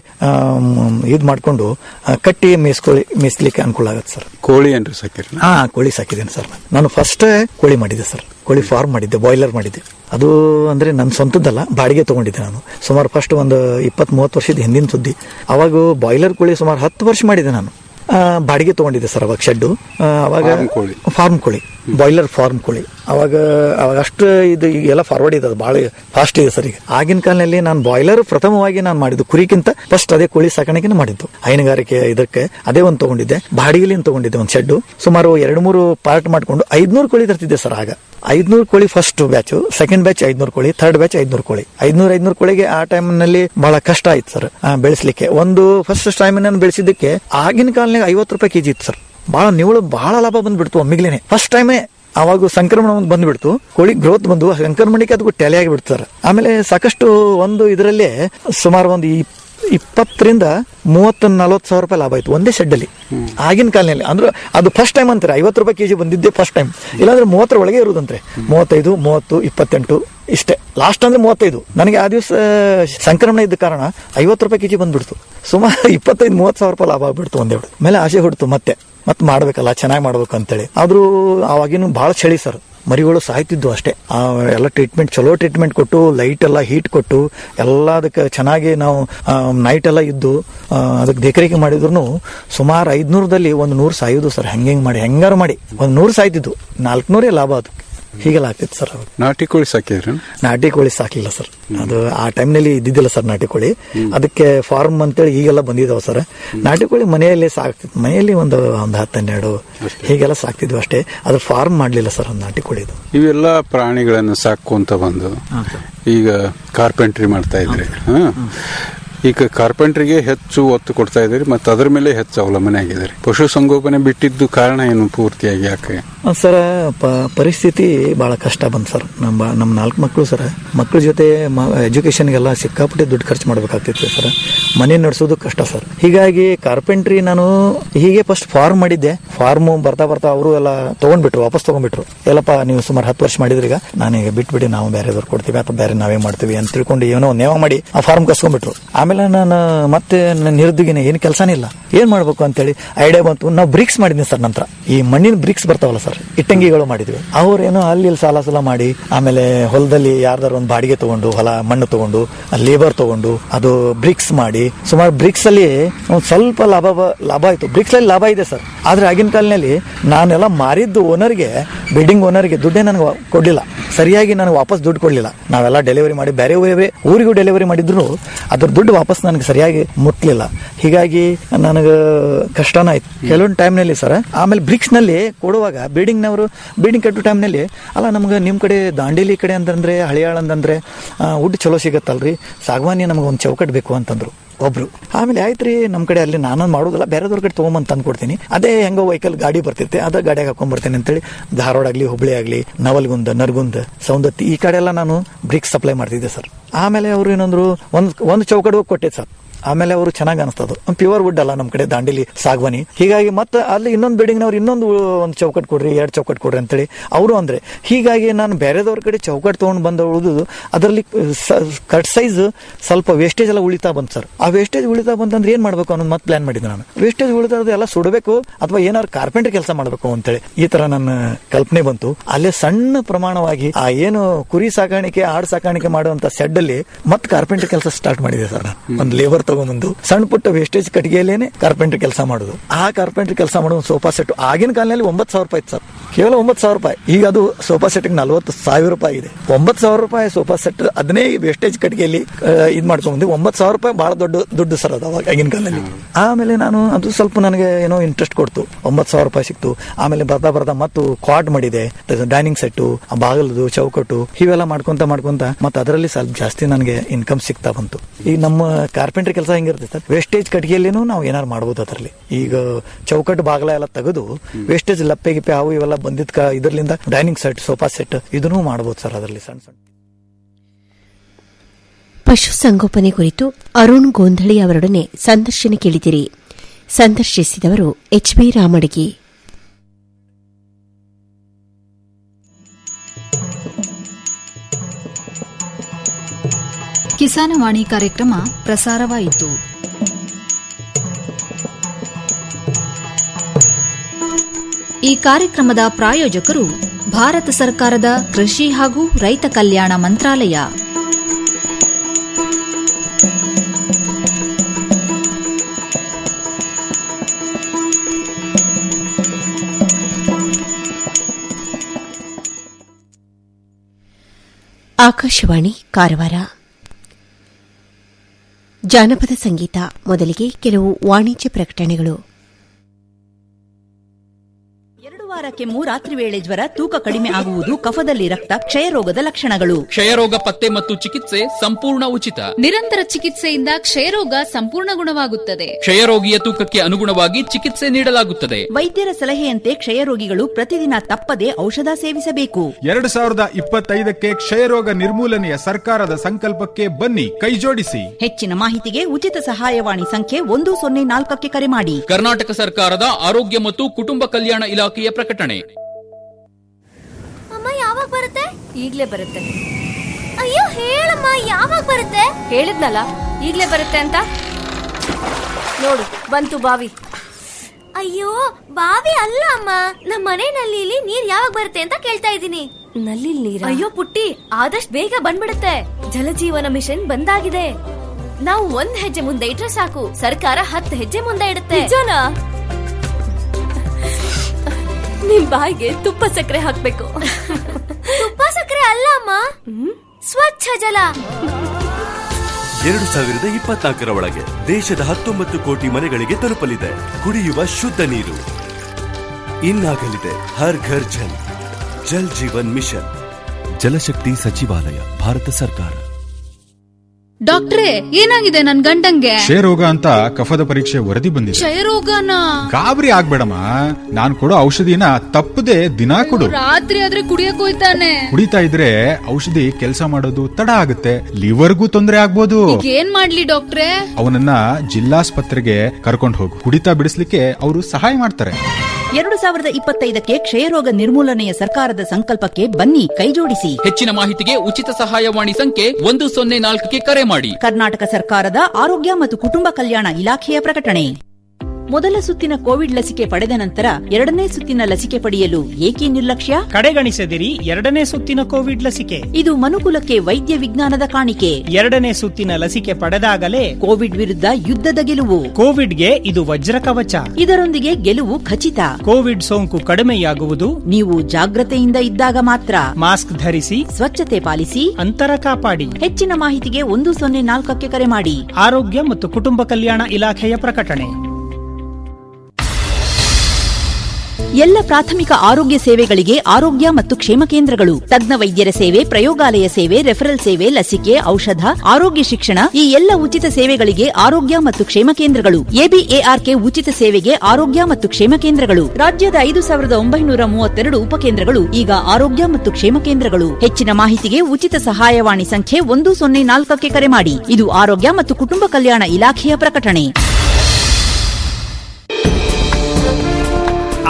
S11: ಇದು ಮಾಡ್ಕೊಂಡು ಆ, ಕಟ್ಟಿ ಮೇಯಿಸ್ಕೊಳ್ಳಿ ಮೇಯಿಸ್ಲಿಕ್ಕೆ ಅನುಕೂಲ ಆಗುತ್ತೆ ಸರ್
S8: ಕೋಳಿ ಏನ್ರಿ ಸಾಕಿರಿ
S11: ಹಾ ಕೋಳಿ ಸಾಕಿದ್ದೇನೆ ಸರ್ ನಾನು. ನಾನು ಫಸ್ಟ್ ಕೋಳಿ ಮಾಡಿದ್ದೆ ಸರ್ ಕೋಳಿ ಫಾರ್ಮ್ ಮಾಡಿದ್ದೆ ಬಾಯ್ಲರ್ ಮಾಡಿದ್ದೆ ಅದು ಅಂದ್ರೆ ನನ್ನ ಸ್ವಂತದ್ದಲ್ಲ ಬಾಡಿಗೆ ತಗೊಂಡಿದ್ದೆ ನಾನು ಸುಮಾರು ಫಸ್ಟ್ ಒಂದು ಇಪ್ಪತ್ತ್ ಮೂವತ್ತು ವರ್ಷದ ಹಿಂದಿನ ಸುದ್ದಿ ಅವಾಗ ಬಾಯ್ಲರ್ ಕೋಳಿ ಸುಮಾರು ಹತ್ತು ವರ್ಷ ಮಾಡಿದ್ದೆ ನಾನು ಆ, ಬಾಡಿಗೆ ತಗೊಂಡಿದ್ದೆ ಸರ್ ಅವಾಗ ಶೆಡ್ಡು ಆ, ಅವಾಗ
S8: Farm ಕೋಳಿ.
S11: ಫಾರ್ಮ್ ಕೋಳಿ ಬಾಯ್ಲರ್ ಫಾರ್ಮ್ ಕೋಳಿ ಅವಾಗ ಅವಾಗ ಅಷ್ಟು ಇದು ಎಲ್ಲ ಫಾರ್ವರ್ಡ್ ಇದೆ ಅದು ಭಾಳ ಫಾಸ್ಟ್ ಇದೆ ಸರ್ ಈಗ ಆಗಿನ ಕಾಲದಲ್ಲಿ ನಾನು ಬಾಯ್ಲರ್ ಪ್ರಥಮವಾಗಿ ನಾನು ಮಾಡಿದ್ದು ಕುರಿಗಿಂತ ಫಸ್ಟ್ ಅದೇ ಕೋಳಿ ಸಾಕಾಣಿಕೆನ ಮಾಡಿದ್ದು ಹೈನುಗಾರಿಕೆ ಇದಕ್ಕೆ ಅದೇ ಒಂದು ತಗೊಂಡಿದ್ದೆ ಬಾಡಿಗೆಲಿಂದ ತಗೊಂಡಿದ್ದೆ ಒಂದು ಶೆಡ್ಡು ಸುಮಾರು ಎರಡು ಮೂರು ಪಾರ್ಟ್ ಮಾಡ್ಕೊಂಡು ಐದ್ನೂರು ಕೋಳಿ ತರ್ತಿದ್ದೆ ಸರ್ ಆಗ ಐದ್ನೂರು ಕೋಳಿ ಫಸ್ಟ್ ಬ್ಯಾಚ್ ಸೆಕೆಂಡ್ ಬ್ಯಾಚ್ ಐದ್ನೂರು ಕೋಳಿ ಥರ್ಡ್ ಬ್ಯಾಚ್ ಐದ್ನೂರು ಕೋಳಿ ಐದ್ನೂರು ಐದ್ನೂರು ಕೋಳಿಗೆ ಆ ಟೈಮ್ ನಲ್ಲಿ ಬಹಳ ಕಷ್ಟ ಆಯ್ತು ಸರ್ ಬೆಳೆಸಲಿಕ್ಕೆ ಒಂದು ಫಸ್ಟ್ ಟೈಮ್ ನಾನು ಬೆಳೆಸಿದ್ದಕ್ಕೆ ಆಗಿನ ಕಾಲನಾಗ ಐವತ್ತು ರೂಪಾಯಿ ಕೆಜಿ ಇತ್ತು ಸರ್ ಬಹಳ ನಿವಳು ಬಹಳ ಲಾಭ ಬಂದ್ಬಿಡ್ತು ಒಮ್ಮಿಗ್ಲೇನೆ ಫಸ್ಟ್ ಟೈಮೇ ಅವಾಗ ಸಂಕ್ರಮಣ ಒಂದು ಬಂದ್ಬಿಡ್ತು ಕೋಳಿ ಗ್ರೋತ್ ಬಂದು ಸಂಕ್ರಮಣಕ್ಕೆ ಅದಕ್ಕೂ ಟೆಲೆ ಆಗಿಬಿಡ್ತಾರೆ ಆಮೇಲೆ ಸಾಕಷ್ಟು ಒಂದು ಇದರಲ್ಲೇ ಸುಮಾರು ಒಂದು ಇಪ್- ಇಪ್ಪತ್ತರಿಂದ ಮೂವತ್ತ ನಲ್ವತ್ತು ಸಾವಿರ ರೂಪಾಯಿ ಲಾಭ ಆಯ್ತು ಒಂದೇ ಶೆಡ್ ಅಲ್ಲಿ ಆಗಿನ ಕಾಲದಲ್ಲಿ ಅಂದ್ರೆ ಅದು ಫಸ್ಟ್ ಟೈಮ್ ಅಂತಾರೆ ಐವತ್ತು ರೂಪಾಯಿ ಕೆಜಿ ಬಂದಿದ್ದೆ ಫಸ್ಟ್ ಟೈಮ್ ಇಲ್ಲಾಂದ್ರೆ ಮೂವತ್ತರ ಒಳಗೆ ಇರುದಂತೆ ಮೂವತ್ತೈದು ಮೂವತ್ತು ಇಪ್ಪತ್ತೆಂಟು ಇಷ್ಟೇ ಲಾಸ್ಟ್ ಅಂದ್ರೆ ಮೂವತ್ತೈದು ನನಗೆ ಆ ದಿವಸ ಸಂಕ್ರಮಣ ಇದ್ದ ಕಾರಣ ಐವತ್ತು ರೂಪಾಯಿ ಕೆಜಿ ಬಂದ್ಬಿಡ್ತು ಸುಮಾರು ಇಪ್ಪತ್ತೈದು ಮೂವತ್ತು ಸಾವಿರ ರೂಪಾಯಿ ಲಾಭ ಆಗ್ಬಿಡ್ತು ಒಂದೇ ಬಿಡು ಮೇಲೆ ಆಸೆ ಹುಡ್ತು ಮತ್ತೆ ಮತ್ತೆ ಮಾಡ್ಬೇಕಲ್ಲ ಚೆನ್ನಾಗಿ ಮಾಡ್ಬೇಕು ಅಂತೇಳಿ ಆದ್ರೂ ಅವಾಗಿನ ಬಹಳ ಚಳಿ ಸರ್ ಮರಿಗಳು ಸಾಯ್ತಿದ್ವು ಅಷ್ಟೇ ಆ ಎಲ್ಲ ಟ್ರೀಟ್ಮೆಂಟ್ ಚಲೋ ಟ್ರೀಟ್ಮೆಂಟ್ ಕೊಟ್ಟು ಲೈಟ್ ಎಲ್ಲ ಹೀಟ್ ಕೊಟ್ಟು ಎಲ್ಲ ಅದಕ್ಕೆ ಚೆನ್ನಾಗಿ ನಾವು ನೈಟ್ ಎಲ್ಲ ಇದ್ದು ಆ, ಅದಕ್ಕೆ ದೇಖರೇಖೆ ಮಾಡಿದ್ರು ಸುಮಾರು ಐದ್ನೂರದಲ್ಲಿ ಒಂದು ನೂರು ಸಾಯೋದು ಸರ್ ಹೆಂಗೆ ಮಾಡಿ ಹೆಂಗಾರು ಮಾಡಿ ಒಂದು ನೂರು ಸಾಯ್ತಿದ್ದು ನಾಲ್ಕುನೂರೇ ಲಾಭ ಅದು ಹೀಗೆಲ್ಲ ಆಗ್ತಿತ್ತು ಸರ್ ಅವಾಗ
S8: ನಾಟಿ ಕೋಳಿ ಸಾಕಿದ್ರಿ
S11: ನಾಟಿ ಕೋಳಿ ಸಾಕ್ಲಿಲ್ಲ ಸರ್ ಅದು ಆ ಟೈಮ್ನಲ್ಲಿ ಇದ್ದಿದ್ದಿಲ್ಲ ಸರ್ ನಾಟಿ ಕೋಳಿ ಅದಕ್ಕೆ ಫಾರ್ಮ್ ಅಂತೇಳಿ ಈಗೆಲ್ಲ ಬಂದಿದಾವ ಸರ್ ನಾಟಿ ಕೋಳಿ ಮನೆಯಲ್ಲಿ ಸಾಕ್ತಿತ್ತು ಮನೆಯಲ್ಲಿ ಒಂದು ಒಂದು ಹತ್ತು ಹನ್ನೆರಡು ಹೀಗೆಲ್ಲ ಸಾಕ್ತಿದ್ವಿ ಅಷ್ಟೇ ಅದು ಫಾರ್ಮ್ ಮಾಡ್ಲಿಲ್ಲ ಸರ್ ಒಂದು ನಾಟಿ ಕೋಳಿದು
S8: ಇವೆಲ್ಲ ಪ್ರಾಣಿಗಳನ್ನು ಸಾಕೊಂತ ಬಂದು ಈಗ ಕಾರ್ಪೆಂಟ್ರಿ ಮಾಡ್ತಾ ಇದ್ರಿ ಹ? ಈಗ ಕಾರ್ಪೆಂಟ್ರಿಗೆ ಹೆಚ್ಚು ಒತ್ತು ಕೊಡ್ತಾ ಇದ್ದೀರಿ ಮತ್ತೆ ಅದರ ಮೇಲೆ ಹೆಚ್ಚು ಅವಲಂಬನೆ ಆಗಿದ್ದಾರೆ ಪಶು ಸಂಗೋಪನೆ ಬಿಟ್ಟಿದ್ದು ಕಾರಣ ಏನು ಪೂರ್ತಿಯಾಗಿ ಯಾಕೆ
S11: ಸರ್ ಪ- ಪರಿಸ್ಥಿತಿ ಬಹಳ ಕಷ್ಟ ಬಂತು ಸರ್ ನಮ್ಮ ನಮ್ಮ ನಾಲ್ಕು ಮಕ್ಕಳು ಸರ್ ಮಕ್ಕಳ ಜೊತೆ ಎಜುಕೇಶನ್ಗೆಲ್ಲ ಸಿಕ್ಕಾಪಟ್ಟೆ ದುಡ್ಡು ಖರ್ಚು ಮಾಡ್ಬೇಕಾಗ್ತಿತ್ತು ಸರ್ ಮನೆ ನಡೆಸೋದು ಕಷ್ಟ ಸರ್ ಹೀಗಾಗಿ ಕಾರ್ಪೆಂಟ್ರಿ ನಾನು ಹೀಗೆ ಫಸ್ಟ್ ಫಾರ್ಮ್ ಮಾಡಿದ್ದೆ ಫಾರ್ಮ್ ಬರ್ತಾ ಬರ್ತಾ ಅವರು ಎಲ್ಲ ತಗೊಂಡ್ಬಿಟ್ರು ವಾಪಸ್ ತಗೊಂಡ್ಬಿಟ್ರು ಎಲ್ಲಪ್ಪ ನೀವು ಸುಮಾರು ಹತ್ತು ವರ್ಷ ಮಾಡಿದ್ರಿ ಈಗ ನಾನೀಗ ಬಿಟ್ಬಿಡಿ ನಾವು ಬೇರೆದವ್ರು ಕೊಡ್ತೀವಿ ಅಥವಾ ಬೇರೆ ನಾವೇ ಮಾಡ್ತೀವಿ ಅಂತ ತಿಳ್ಕೊಂಡು ಏನೋ ನೇವ ಮಾಡಿ ಆ ಫಾರ್ಮ್ ಕಸ್ಕೊಂಡ್ಬಿಟ್ರು ಆಮೇಲೆ ನಾನು ಮತ್ತೆ ನನ್ನ ನಿರುದ್ಯೋಗಿನ ಏನು ಕೆಲಸನೇ ಇಲ್ಲ ಏನ್ ಮಾಡ್ಬೇಕು ಅಂತೇಳಿ ಐಡಿಯಾ ಬಂತು ನಾವು ಬ್ರಿಕ್ಸ್ ಮಾಡಿದ್ವಿ ಸರ್ ನಂತರ ಈ ಮಣ್ಣಿನ ಬ್ರಿಕ್ಸ್ ಬರ್ತಾವಲ್ಲ ಸರ್ ಇಟ್ಟಂಗಿಗಳು ಮಾಡಿದ್ವಿ ಅವ್ರೇನೋ ಅಲ್ಲಿ ಇಲ್ಲಿ ಸಾಲ ಸಾಲ ಮಾಡಿ ಆಮೇಲೆ ಹೊಲದಲ್ಲಿ ಯಾರ್ದಾರು ಒಂದು ಬಾಡಿಗೆ ತಗೊಂಡು ಹೊಲ ಮಣ್ಣು ತಗೊಂಡು ಲೇಬರ್ ತಗೊಂಡು ಅದು ಬ್ರಿಕ್ಸ್ ಮಾಡಿ ಸುಮಾರು ಬ್ರಿಕ್ಸ್ ಅಲ್ಲಿ ಒಂದ್ ಸ್ವಲ್ಪ ಲಾಭ ಬ- ಲಾಭ ಆಯ್ತು ಬ್ರಿಕ್ಸ್ ಅಲ್ಲಿ ಲಾಭ ಇದೆ ಸರ್ ಆದ್ರೆ ಆಗಿನ ಕಾಲದಲ್ಲಿ ನಾನೆಲ್ಲ ಮಾರಿದ್ದು ಓನರ್ಗೆ ಬಿಲ್ಡಿಂಗ್ ಓನರ್ಗೆ ದುಡ್ಡೇ ನನಗೆ ಕೊಡ್ಲಿಲ್ಲ ಸರಿಯಾಗಿ ನನಗೆ ವಾಪಸ್ ದುಡ್ಡು ಕೊಡ್ಲಿಲ್ಲ ನಾವೆಲ್ಲ ಡೆಲಿವರಿ ಮಾಡಿ ಬೇರೆ ಊರಿಗೆ ಊರಿಗೂ ಡೆಲಿವರಿ ಮಾಡಿದ್ರು ಅದ್ರ ದುಡ್ಡು ವಾಪಸ್ ನನಗೆ ಸರಿಯಾಗಿ ಮುಟ್ಲಿಲ್ಲ ಹೀಗಾಗಿ ನನಗೆ ಕಷ್ಟನ ಆಯ್ತು ಕೆಲವೊಂದು ಟೈಮ್ನಲ್ಲಿ ಸರ್ ಆಮೇಲೆ ಬ್ರಿಕ್ಸ್ ನಲ್ಲಿ ಕೊಡುವಾಗ ಬಿಲ್ಡಿಂಗ್ ನವರು ಬಿಲ್ಡಿಂಗ್ ಕಟ್ಟೋ ಟೈಮ್ನಲ್ಲಿ ಅಲ್ಲ ನಮ್ಗೆ ನಿಮ್ಮ ಕಡೆ ದಾಂಡೇಲಿ ಕಡೆ ಅಂತಂದ್ರೆ ಹಳಿಯಾಳ ಅಂತಂದ್ರೆ ವುಡ್ ಚಲೋ ಸಿಗತ್ತಲ್ರಿ ಸಾಗವಾನಿ ನಮ್ಗೆ ಒಂದು ಚೌಕಟ್ ಬೇಕು ಅಂತಂದ್ರು ಒಬ್ರು ಆಮೇಲೆ ಆಯ್ತ್ರಿ ನಮ್ಮ ಕಡೆ ಅಲ್ಲಿ ನಾನು ಮಾಡೋದಿಲ್ಲ ಬೇರೆದವ್ರ ಕಡೆ ತೊಗೊಂಬಂದು ತಂದು ಕೊಡ್ತೀನಿ ಅದೇ ಹೆಂಗೋ ವೆಹಿಕಲ್ ಗಾಡಿ ಬರ್ತಿರ್ತೆ ಅದ ಗಾಡಿಯಾಗ ಹಾಕೊಂಡ್ಬರ್ತೇನೆ ಅಂತೇಳಿ ಧಾರವಾಡ ಆಗಲಿ ಹುಬ್ಳಿ ಆಗಲಿ ನವಲ್ಗುಂದ ನರ್ಗುಂದ ಸೌಂದತ್ತಿ ಈ ಕಡೆ ಎಲ್ಲ ನಾನು ಬ್ರಿಕ್ಸ್ ಸಪ್ಲೈ ಮಾಡ್ತಿದ್ದೆ ಸರ್ ಆಮೇಲೆ ಅವರು ಏನಂದ್ರು ಒಂದು ಒಂದು ಚೌಕಟ್ ಹೋಗಿ ಕೊಟ್ಟೆ ಸರ್ ಆಮೇಲೆ ಅವರು ಚೆನ್ನಾಗಿ ಅನಿಸ್ತದು ಪ್ಯೂರ್ ವುಡ್ ಅಲ್ಲ ನಮ್ಮ ಕಡೆ ದಾಂಡೇಲಿ ಸಾಗವಾನಿ ಹೀಗಾಗಿ ಮತ್ತೆ ಅಲ್ಲಿ ಇನ್ನೊಂದು ಬಿಲ್ಡಿಂಗ್ನವ್ರು ಇನ್ನೊಂದು ಒಂದು ಚೌಕಟ್ ಕೊಡ್ರಿ ಎರಡು ಚೌಕಟ್ ಕೊಡ್ರಿ ಅಂತೇಳಿ ಅವರು ಅಂದ್ರೆ ಹೀಗಾಗಿ ನಾನು ಬೇರೆದವ್ರ ಕಡೆ ಚೌಕಟ್ ತೊಗೊಂಡು ಬಂದ ಉಳಿದು ಅದರಲ್ಲಿ ಕಟ್ ಸೈಜ್ ಸ್ವಲ್ಪ ವೇಸ್ಟೇಜ್ ಎಲ್ಲ ಉಳಿತಾ ಬಂತು ಸರ್ ಆ ವೇಸ್ಟೇಜ್ ಉಳಿತಾ ಬಂತಂದ್ರೆ ಏನ್ ಮಾಡ್ಬೇಕು ಅನ್ನೋದು ಮತ್ತೆ ಪ್ಲಾನ್ ಮಾಡಿದ್ದೆ ನಾನು ವೇಸ್ಟೇಜ್ ಉಳಿತಾದ ಎಲ್ಲ ಸುಡಬೇಕು ಅಥವಾ ಏನಾದ್ರು ಕಾರ್ಪೆಂಟರ್ ಕೆಲಸ ಮಾಡಬೇಕು ಅಂತೇಳಿ ಈ ತರ ನನ್ನ ಕಲ್ಪನೆ ಬಂತು ಅಲ್ಲೇ ಸಣ್ಣ ಪ್ರಮಾಣವಾಗಿ ಆ ಏನು ಕುರಿ ಸಾಕಾಣಿಕೆ ಆಡ್ ಸಾಕಾಣಿಕೆ ಮಾಡುವಂತ ಸೆಡ್ ಅಲ್ಲಿ ಮತ್ತೆ ಕಾರ್ಪೆಂಟರ್ ಕೆಲಸ ಸ್ಟಾರ್ಟ್ ಮಾಡಿದೆ ಸರ್ ನಾನು ಒಂದು ಲೇಬರ್ ತಗೊಂಬಂದು ಸಣ್ಣ ಪುಟ್ಟ ವೇಸ್ಟೇಜ್ ಕಟ್ಟಿಗೆಯಲ್ಲೇನೆ ಕಾರ್ಪೆಂಟರ್ ಕೆಲಸ ಮಾಡೋದು ಆ ಕಾರ್ಪೆಂಟರ್ ಕೆಲಸ ಮಾಡೋ ಒಂದು ಸೋಫಾ ಸೆಟ್ ಆಗಿನ ಕಾಲದಲ್ಲಿ ಒಂಬತ್ತು ಸಾವಿರ ರೂಪಾಯಿ ಇತ್ತು ಸರ್ ಕೇವಲ ಒಂಬತ್ತು ಸಾವಿರ ರೂಪಾಯಿ ಈಗ ಅದು ಸೋಫಾ ಸೆಟ್ ನಲ್ವತ್ತು ಸಾವಿರ ರೂಪಾಯಿ ಇದೆ ಒಂಬತ್ತು ಸಾವಿರ ರೂಪಾಯಿ ಸೋಫಾ ಸೆಟ್ ಅದನ್ನೇ ವೇಸ್ಟೇಜ್ ಕಟ್ಟಿಗೆಯಲ್ಲಿ ಇದು ಮಾಡ್ಕೊಂಡ್ಬಂದು ಒಂಬತ್ತು ಸಾವಿರ ರೂಪಾಯಿ ಬಹಳ ದೊಡ್ಡ ದುಡ್ಡು ಸರ್ ಅದು ಅವಾಗ ಆಗಿನ ಕಾಲದಲ್ಲಿ ಆಮೇಲೆ ನಾನು ಅದು ಸ್ವಲ್ಪ ನನಗೆ ಏನೋ ಇಂಟ್ರೆಸ್ಟ್ ಕೊಡ್ತು ಒಂಬತ್ತು ಸಾವಿರ ರೂಪಾಯಿ ಸಿಕ್ತು ಆಮೇಲೆ ಬರ್ತಾ ಬರ್ತಾ ಮತ್ತು ಕ್ವಾಡ್ ಮಾಡಿದೆ ಡೈನಿಂಗ್ ಸೆಟ್ಟು ಬಾಗಿಲದು ಚೌಕಟ್ಟು ಇವೆಲ್ಲ ಮಾಡ್ಕೊಂತ ಮಾಡ್ಕೊಂತ ಮತ್ತೆ ಅದರಲ್ಲಿ ಸ್ವಲ್ಪ ಜಾಸ್ತಿ ನನಗೆ ಇನ್ಕಮ್ ಸಿಗ್ತಾ ಬಂತು ಈಗ ನಮ್ಮ ಕಾರ್ಪೆಂಟ್ರಿ ಕೆಲಸ ಹೆಂಗಿರುತ್ತೆ ಸರ್ ವೇಸ್ಟೇಜ್ ಕಟ್ಟಿಗೆಯಲ್ಲೇನು ನಾವು ಏನಾರು ಮಾಡ್ಬೋದು ಅದರಲ್ಲಿ ಈಗ ಚೌಕಟ್ಟು ಬಾಗಲ ಎಲ್ಲ ತೆಗೆದು ವೇಸ್ಟೇಜ್ ಲಪ್ಪೆ ಗಿಪ್ಪೆ ಅವು ಇವೆಲ್ಲ ಬಂದಿದ್ಕ ಇದರಿಂದ ಡೈನಿಂಗ್ ಸೆಟ್ ಸೋಫಾ ಸೆಟ್ ಇದನ್ನು ಮಾಡ್ಬೋದು ಸರ್ ಅದರಲ್ಲಿ ಸಣ್ಣ ಸಣ್ಣ
S7: ಪಶುಸಂಗೋಪನೆ ಕುರಿತು ಅರುಣ್ ಗೋಂಧಳಿ ಅವರೊಡನೆ ಸಂದರ್ಶನ ಕೇಳಿದಿರಿ ಸಂದರ್ಶಿಸಿದವರು ಎಚ್ ಬಿ ರಾಮಡಗಿ
S12: ಕಿಸಾನವಾಣಿ ಕಾರ್ಯಕ್ರಮ ಪ್ರಸಾರವಾಯಿತು ಈ ಕಾರ್ಯಕ್ರಮದ ಪ್ರಾಯೋಜಕರು ಭಾರತ ಸರ್ಕಾರದ ಕೃಷಿ ಹಾಗೂ ರೈತ ಕಲ್ಯಾಣ ಮಂತ್ರಾಲಯ
S7: ಆಕಾಶವಾಣಿ ಕಾರವಾರ ಜಾನಪದ ಸಂಗೀತ ಮೊದಲಿಗೆ ಕೆಲವು ವಾಣಿಜ್ಯ ಪ್ರಕಟಣೆಗಳು
S13: ಎರಡು ವಾರ ಕೆಮ್ಮು ರಾತ್ರಿ ವೇಳೆ ಜ್ವರ ತೂಕ ಕಡಿಮೆ ಆಗುವುದು ಕಫದಲ್ಲಿ ರಕ್ತ ಕ್ಷಯರೋಗದ ಲಕ್ಷಣಗಳು
S14: ಕ್ಷಯರೋಗ ಪತ್ತೆ ಮತ್ತು ಚಿಕಿತ್ಸೆ ಸಂಪೂರ್ಣ ಉಚಿತ
S15: ನಿರಂತರ ಚಿಕಿತ್ಸೆಯಿಂದ ಕ್ಷಯರೋಗ ಸಂಪೂರ್ಣ ಗುಣವಾಗುತ್ತದೆ
S14: ಕ್ಷಯರೋಗಿಯ ತೂಕಕ್ಕೆ ಅನುಗುಣವಾಗಿ ಚಿಕಿತ್ಸೆ ನೀಡಲಾಗುತ್ತದೆ
S13: ವೈದ್ಯರ ಸಲಹೆಯಂತೆ ಕ್ಷಯರೋಗಿಗಳು ಪ್ರತಿದಿನ ತಪ್ಪದೆ ಔಷಧ ಸೇವಿಸಬೇಕು
S16: ಎರಡು ಸಾವಿರದ ಇಪ್ಪತ್ತೈದಕ್ಕೆ ಕ್ಷಯರೋಗ ನಿರ್ಮೂಲನೆಯ ಸರ್ಕಾರದ ಸಂಕಲ್ಪಕ್ಕೆ ಬನ್ನಿ ಕೈಜೋಡಿಸಿ
S13: ಹೆಚ್ಚಿನ ಮಾಹಿತಿಗೆ ಉಚಿತ ಸಹಾಯವಾಣಿ ಸಂಖ್ಯೆ ಒಂದು ಸೊನ್ನೆ ನಾಲ್ಕಕ್ಕೆ ಕರೆ ಮಾಡಿ
S14: ಕರ್ನಾಟಕ ಸರ್ಕಾರದ ಆರೋಗ್ಯ ಮತ್ತು ಕುಟುಂಬ ಕಲ್ಯಾಣ ಇಲಾಖೆಯ ಪ್ರಕಟಣೆ
S17: ಅಮ್ಮ ಯಾವಾಗ ಬರುತ್ತೆ ಈಗ್ಲೇ ಬರುತ್ತೆ ಅಯ್ಯೋ ಹೇಳಮ್ಮ ಯಾವಾಗ ಬರುತ್ತೆ ಹೇಳಿದ್ನಲ್ಲ ಈಗ್ಲೇ ಬರುತ್ತೆ ಅಂತ ನೋಡು ಬಂತು ಬಾವಿ ಅಯ್ಯೋ ಬಾವಿ ಅಲ್ಲ ಅಮ್ಮ ನಮ್ಮ ಮನೆ ನಲ್ಲಿಲಿ ನೀರ್ ಯಾವಾಗ ಬರುತ್ತೆ ಅಂತ ಕೇಳ್ತಾ ಇದ್ದೀನಿ ನಲ್ಲಿ ನೀರ ಅಯ್ಯೋ ಪುಟ್ಟಿ ಆದಷ್ಟು ಬೇಗ ಬಂದ್ಬಿಡುತ್ತೆ ಜಲಜೀವನ ಮಿಷನ್ ಬಂದಾಗಿದೆ ನಾವು ಒಂದ್ ಹೆಜ್ಜೆ ಮುಂದೆ ಇಟ್ರೆ ಸಾಕು ಸರ್ಕಾರ ಹತ್ತು ಹೆಜ್ಜೆ ಮುಂದೆ ಇಡುತ್ತೆ ನಿಜನಾ ನಿಮ್ ಬಾಯಿಗೆ ತುಪ್ಪ ಸಕ್ಕರೆ ಹಾಕ್ಬೇಕು ತುಪ್ಪ ಸಕ್ಕರೆ ಅಲ್ಲ ಅಮ್ಮ ಸ್ವಚ್ಛ ಜಲ
S18: ಎರಡು ಸಾವಿರದ ಇಪ್ಪತ್ನಾಲ್ಕರ ಒಳಗೆ ದೇಶದ ಹತ್ತೊಂಬತ್ತು ಕೋಟಿ ಮನೆಗಳಿಗೆ ತಲುಪಲಿದೆ ಕುಡಿಯುವ ಶುದ್ಧ ನೀರು ಇನ್ನಾಗಲಿದೆ ಹರ್ ಘರ್ ಜಲ್ ಜಲ್ ಜೀವನ್ ಮಿಷನ್ ಜಲಶಕ್ತಿ ಸಚಿವಾಲಯ ಭಾರತ ಸರ್ಕಾರ
S15: ಡಾಕ್ಟ್ರೇ ಏನಾಗಿದೆ ನನ್ ಗಂಡಂಗೆ
S16: ಕ್ಷಯರೋಗ ಅಂತ ಕಫದ ಪರೀಕ್ಷೆ ವರದಿ ಬಂದಿದೆ
S15: ಕ್ಷಯರೋಗನ
S16: ಗಾಬರಿ ಆಗ್ಬೇಡಮ್ಮ ನಾನ್ ಕೊಡೋ ಔಷಧಿನ ತಪ್ಪದೆ ದಿನಾ ಕೊಡು
S15: ರಾತ್ರಿ ಆದ್ರೆ ಕುಡಿಯಕ್ ಹೋಯ್ತಾನೆ
S16: ಕುಡಿತಾ ಇದ್ರೆ ಔಷಧಿ ಕೆಲಸ ಮಾಡೋದು ತಡ ಆಗುತ್ತೆ ಲಿವರ್ಗೂ ತೊಂದರೆ ಆಗ್ಬೋದು
S15: ಈಗ ಏನ್ ಮಾಡ್ಲಿ ಡಾಕ್ಟ್ರೇ
S16: ಅವನನ್ನ ಜಿಲ್ಲಾಸ್ಪತ್ರೆಗೆ ಕರ್ಕೊಂಡು ಹೋಗು ಕುಡಿತಾ ಬಿಡಿಸ್ಲಿಕ್ಕೆ ಅವರು ಸಹಾಯ ಮಾಡ್ತಾರೆ
S13: ಎರಡು ಸಾವಿರದ ಇಪ್ಪತ್ತೈದಕ್ಕೆ ಕ್ಷಯರೋಗ ನಿರ್ಮೂಲನೆಯ ಸರ್ಕಾರದ ಸಂಕಲ್ಪಕ್ಕೆ ಬನ್ನಿ ಕೈಜೋಡಿಸಿ
S14: ಹೆಚ್ಚಿನ ಮಾಹಿತಿಗೆ ಉಚಿತ ಸಹಾಯವಾಣಿ ಸಂಖ್ಯೆ ಒಂದು ಸೊನ್ನೆ ನಾಲ್ಕಕ್ಕೆ ಕರೆ ಮಾಡಿ
S13: ಕರ್ನಾಟಕ ಸರ್ಕಾರದ ಆರೋಗ್ಯ ಮತ್ತು ಕುಟುಂಬ ಕಲ್ಯಾಣ ಇಲಾಖೆಯ ಪ್ರಕಟಣೆ ಮೊದಲ ಸುತ್ತಿನ ಕೋವಿಡ್ ಲಸಿಕೆ ಪಡೆದ ನಂತರ ಎರಡನೇ ಸುತ್ತಿನ ಲಸಿಕೆ ಪಡೆಯಲು ಏಕೆ ನಿರ್ಲಕ್ಷ್ಯ
S19: ಕಡೆಗಣಿಸದಿರಿ ಎರಡನೇ ಸುತ್ತಿನ ಕೋವಿಡ್ ಲಸಿಕೆ
S13: ಇದು ಮನುಕುಲಕ್ಕೆ ವೈದ್ಯ ವಿಜ್ಞಾನದ ಕಾಣಿಕೆ
S19: ಎರಡನೇ ಸುತ್ತಿನ ಲಸಿಕೆ ಪಡೆದಾಗಲೇ
S13: ಕೋವಿಡ್ ವಿರುದ್ಧ ಯುದ್ಧದ ಗೆಲುವು
S19: ಕೋವಿಡ್ಗೆ ಇದು ವಜ್ರ ಕವಚ
S13: ಇದರೊಂದಿಗೆ ಗೆಲುವು ಖಚಿತ
S19: ಕೋವಿಡ್ ಸೋಂಕು ಕಡಿಮೆಯಾಗುವುದು
S13: ನೀವು ಜಾಗ್ರತೆಯಿಂದ ಇದ್ದಾಗ ಮಾತ್ರ
S19: ಮಾಸ್ಕ್ ಧರಿಸಿ
S13: ಸ್ವಚ್ಛತೆ ಪಾಲಿಸಿ
S19: ಅಂತರ ಕಾಪಾಡಿ
S13: ಹೆಚ್ಚಿನ ಮಾಹಿತಿಗೆ ಒಂದು ಸೊನ್ನೆ ನಾಲ್ಕಕ್ಕೆ ಕರೆ ಮಾಡಿ
S19: ಆರೋಗ್ಯ ಮತ್ತು ಕುಟುಂಬ ಕಲ್ಯಾಣ ಇಲಾಖೆಯ ಪ್ರಕಟಣೆ
S13: ಎಲ್ಲ ಪ್ರಾಥಮಿಕ ಆರೋಗ್ಯ ಸೇವೆಗಳಿಗೆ ಆರೋಗ್ಯ ಮತ್ತು ಕ್ಷೇಮ ಕೇಂದ್ರಗಳು ತಜ್ಞ ವೈದ್ಯರ ಸೇವೆ ಪ್ರಯೋಗಾಲಯ ಸೇವೆ ರೆಫರಲ್ ಸೇವೆ ಲಸಿಕೆ ಔಷಧ ಆರೋಗ್ಯ ಶಿಕ್ಷಣ ಈ ಎಲ್ಲ ಉಚಿತ ಸೇವೆಗಳಿಗೆ ಆರೋಗ್ಯ ಮತ್ತು ಕ್ಷೇಮ ಕೇಂದ್ರಗಳು ಎಬಿಎಆರ್ಕೆ ಉಚಿತ ಸೇವೆಗೆ ಆರೋಗ್ಯ ಮತ್ತು ಕ್ಷೇಮ ಕೇಂದ್ರಗಳು ರಾಜ್ಯದ ಐದು ಸಾವಿರದ ಒಂಬೈನೂರ ಮೂವತ್ತೆರಡು ಉಪಕೇಂದ್ರಗಳು ಈಗ ಆರೋಗ್ಯ ಮತ್ತು ಕ್ಷೇಮ ಕೇಂದ್ರಗಳು ಹೆಚ್ಚಿನ ಮಾಹಿತಿಗೆ ಉಚಿತ ಸಹಾಯವಾಣಿ ಸಂಖ್ಯೆ ಒಂದು ಸೊನ್ನೆ ನಾಲ್ಕಕ್ಕೆ ಕರೆ ಮಾಡಿ ಇದು ಆರೋಗ್ಯ ಮತ್ತು ಕುಟುಂಬ ಕಲ್ಯಾಣ ಇಲಾಖೆಯ ಪ್ರಕಟಣೆ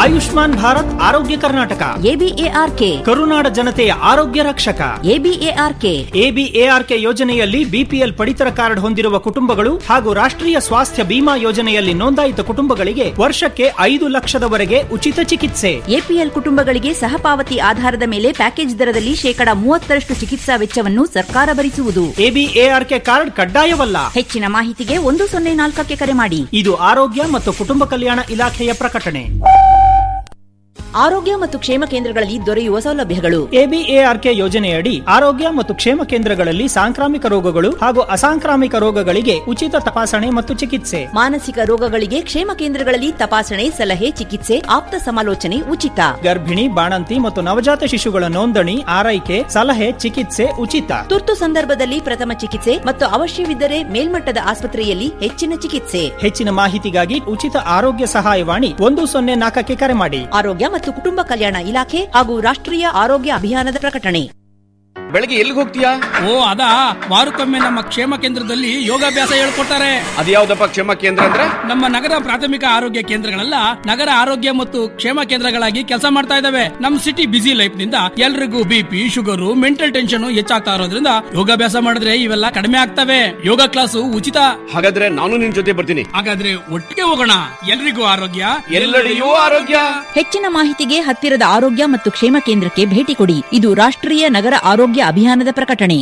S19: ಆಯುಷ್ಮಾನ್ ಭಾರತ್ ಆರೋಗ್ಯ ಕರ್ನಾಟಕ
S13: ಎಬಿಎಆರ್ಕೆ
S19: ಕರುನಾಡ ಜನತೆಯ ಆರೋಗ್ಯ ರಕ್ಷಕ
S13: ಎಬಿಎಆರ್ಕೆ
S19: ಎಬಿಎಆರ್ಕೆ ಯೋಜನೆಯಲ್ಲಿ ಬಿಪಿಎಲ್ ಪಡಿತರ ಕಾರ್ಡ್ ಹೊಂದಿರುವ ಕುಟುಂಬಗಳು ಹಾಗೂ ರಾಷ್ಟ್ರೀಯ ಸ್ವಾಸ್ಥ್ಯ ಬಿಮಾ ಯೋಜನೆಯಲ್ಲಿ ನೋಂದಾಯಿತ ಕುಟುಂಬಗಳಿಗೆ ವರ್ಷಕ್ಕೆ ಐದು ಲಕ್ಷದವರೆಗೆ ಉಚಿತ ಚಿಕಿತ್ಸೆ
S13: ಎಪಿಎಲ್ ಕುಟುಂಬಗಳಿಗೆ ಸಹಪಾವತಿ ಆಧಾರದ ಮೇಲೆ ಪ್ಯಾಕೇಜ್ ದರದಲ್ಲಿ ಶೇಕಡಾ ಮೂವತ್ತರಷ್ಟು ಚಿಕಿತ್ಸಾ ವೆಚ್ಚವನ್ನು ಸರ್ಕಾರ ಭರಿಸುವುದು
S19: ಎಬಿಎಆರ್ಕೆ ಕಾರ್ಡ್ ಕಡ್ಡಾಯವಲ್ಲ
S13: ಹೆಚ್ಚಿನ ಮಾಹಿತಿಗೆ ಒಂದು ಸೊನ್ನೆ ನಾಲ್ಕಕ್ಕೆ ಕರೆ ಮಾಡಿ
S19: ಇದು ಆರೋಗ್ಯ ಮತ್ತು ಕುಟುಂಬ ಕಲ್ಯಾಣ ಇಲಾಖೆಯ ಪ್ರಕಟಣೆ
S13: ಆರೋಗ್ಯ ಮತ್ತು ಕ್ಷೇಮ ಕೇಂದ್ರಗಳಲ್ಲಿ ದೊರೆಯುವ ಸೌಲಭ್ಯಗಳು
S19: ಎಬಿಎಆರ್ಕೆ ಯೋಜನೆಯಡಿ ಆರೋಗ್ಯ ಮತ್ತು ಕ್ಷೇಮ ಕೇಂದ್ರಗಳಲ್ಲಿ ಸಾಂಕ್ರಾಮಿಕ ರೋಗಗಳು ಹಾಗೂ ಅಸಾಂಕ್ರಾಮಿಕ ರೋಗಗಳಿಗೆ ಉಚಿತ ತಪಾಸಣೆ ಮತ್ತು ಚಿಕಿತ್ಸೆ
S13: ಮಾನಸಿಕ ರೋಗಗಳಿಗೆ ಕ್ಷೇಮ ಕೇಂದ್ರಗಳಲ್ಲಿ ತಪಾಸಣೆ ಸಲಹೆ ಚಿಕಿತ್ಸೆ ಆಪ್ತ ಸಮಾಲೋಚನೆ ಉಚಿತ
S19: ಗರ್ಭಿಣಿ ಬಾಣಂತಿ ಮತ್ತು ನವಜಾತ ಶಿಶುಗಳ ನೋಂದಣಿ ಆರೈಕೆ ಸಲಹೆ ಚಿಕಿತ್ಸೆ ಉಚಿತ
S13: ತುರ್ತು ಸಂದರ್ಭದಲ್ಲಿ ಪ್ರಥಮ ಚಿಕಿತ್ಸೆ ಮತ್ತು ಅವಶ್ಯವಿದ್ದರೆ ಮೇಲ್ಮಟ್ಟದ ಆಸ್ಪತ್ರೆಯಲ್ಲಿ ಹೆಚ್ಚಿನ ಚಿಕಿತ್ಸೆ
S19: ಹೆಚ್ಚಿನ ಮಾಹಿತಿಗಾಗಿ ಉಚಿತ ಆರೋಗ್ಯ ಸಹಾಯವಾಣಿ ಒಂದು ಸೊನ್ನೆ ನಾಲ್ಕಕ್ಕೆ ಕರೆ ಮಾಡಿ
S13: ಆರೋಗ್ಯ ಮತ್ತು ಕುಟುಂಬ ಕಲ್ಯಾಣ ಇಲಾಖೆ ಹಾಗೂ ರಾಷ್ಟ್ರೀಯ ಆರೋಗ್ಯ ಅಭಿಯಾನದ ಪ್ರಕಟಣೆ
S20: ಬೆಳಗ್ಗೆ ಎಲ್ಲಿಗೆ ಹೋಗ್ತೀಯಾ
S5: ಓ ಅದಾ ವಾರಕ್ಕೊಮ್ಮೆ ನಮ್ಮ ಕ್ಷೇಮ ಕೇಂದ್ರದಲ್ಲಿ ಯೋಗಾಭ್ಯಾಸ ಹೇಳ್ಕೊಡ್ತಾರೆ
S20: ಅದ್ಯಾವ್ದಪ್ಪ ಕ್ಷೇಮ ಕೇಂದ್ರ ಅಂದ್ರೆ
S5: ನಮ್ಮ ನಗರ ಪ್ರಾಥಮಿಕ ಆರೋಗ್ಯ ಕೇಂದ್ರಗಳೆಲ್ಲ ನಗರ ಆರೋಗ್ಯ ಮತ್ತು ಕ್ಷೇಮ ಕೇಂದ್ರಗಳಾಗಿ ಕೆಲಸ ಮಾಡ್ತಾ ಇದಾವೆ ನಮ್ ಸಿಟಿ ಬಿಸಿ ಲೈಫ್ ನಿಂದ ಎಲ್ರಿಗೂ ಬಿಪಿ ಶುಗರು ಮೆಂಟಲ್ ಟೆನ್ಷನ್ ಹೆಚ್ಚಾಗ್ತಾ ಇರೋದ್ರಿಂದ ಯೋಗಾಭ್ಯಾಸ ಮಾಡಿದ್ರೆ ಇವೆಲ್ಲ ಕಡಿಮೆ ಆಗ್ತವೆ ಯೋಗ ಕ್ಲಾಸು ಉಚಿತ
S20: ಹಾಗಾದ್ರೆ ನಾನು ನಿನ್ ಜೊತೆ ಬರ್ತೀನಿ
S5: ಹಾಗಾದ್ರೆ ಒಟ್ಟಿಗೆ ಹೋಗೋಣ ಎಲ್ರಿಗೂ ಆರೋಗ್ಯ
S20: ಎಲ್ಲೆಡೆಯೂ ಆರೋಗ್ಯ
S13: ಹೆಚ್ಚಿನ ಮಾಹಿತಿಗೆ ಹತ್ತಿರದ ಆರೋಗ್ಯ ಮತ್ತು ಕ್ಷೇಮ ಕೇಂದ್ರಕ್ಕೆ ಭೇಟಿ ಕೊಡಿ ಇದು ರಾಷ್ಟ್ರೀಯ ನಗರ ಆರೋಗ್ಯ ಅಭಿಯಾನದ ಪ್ರಕಟಣೆ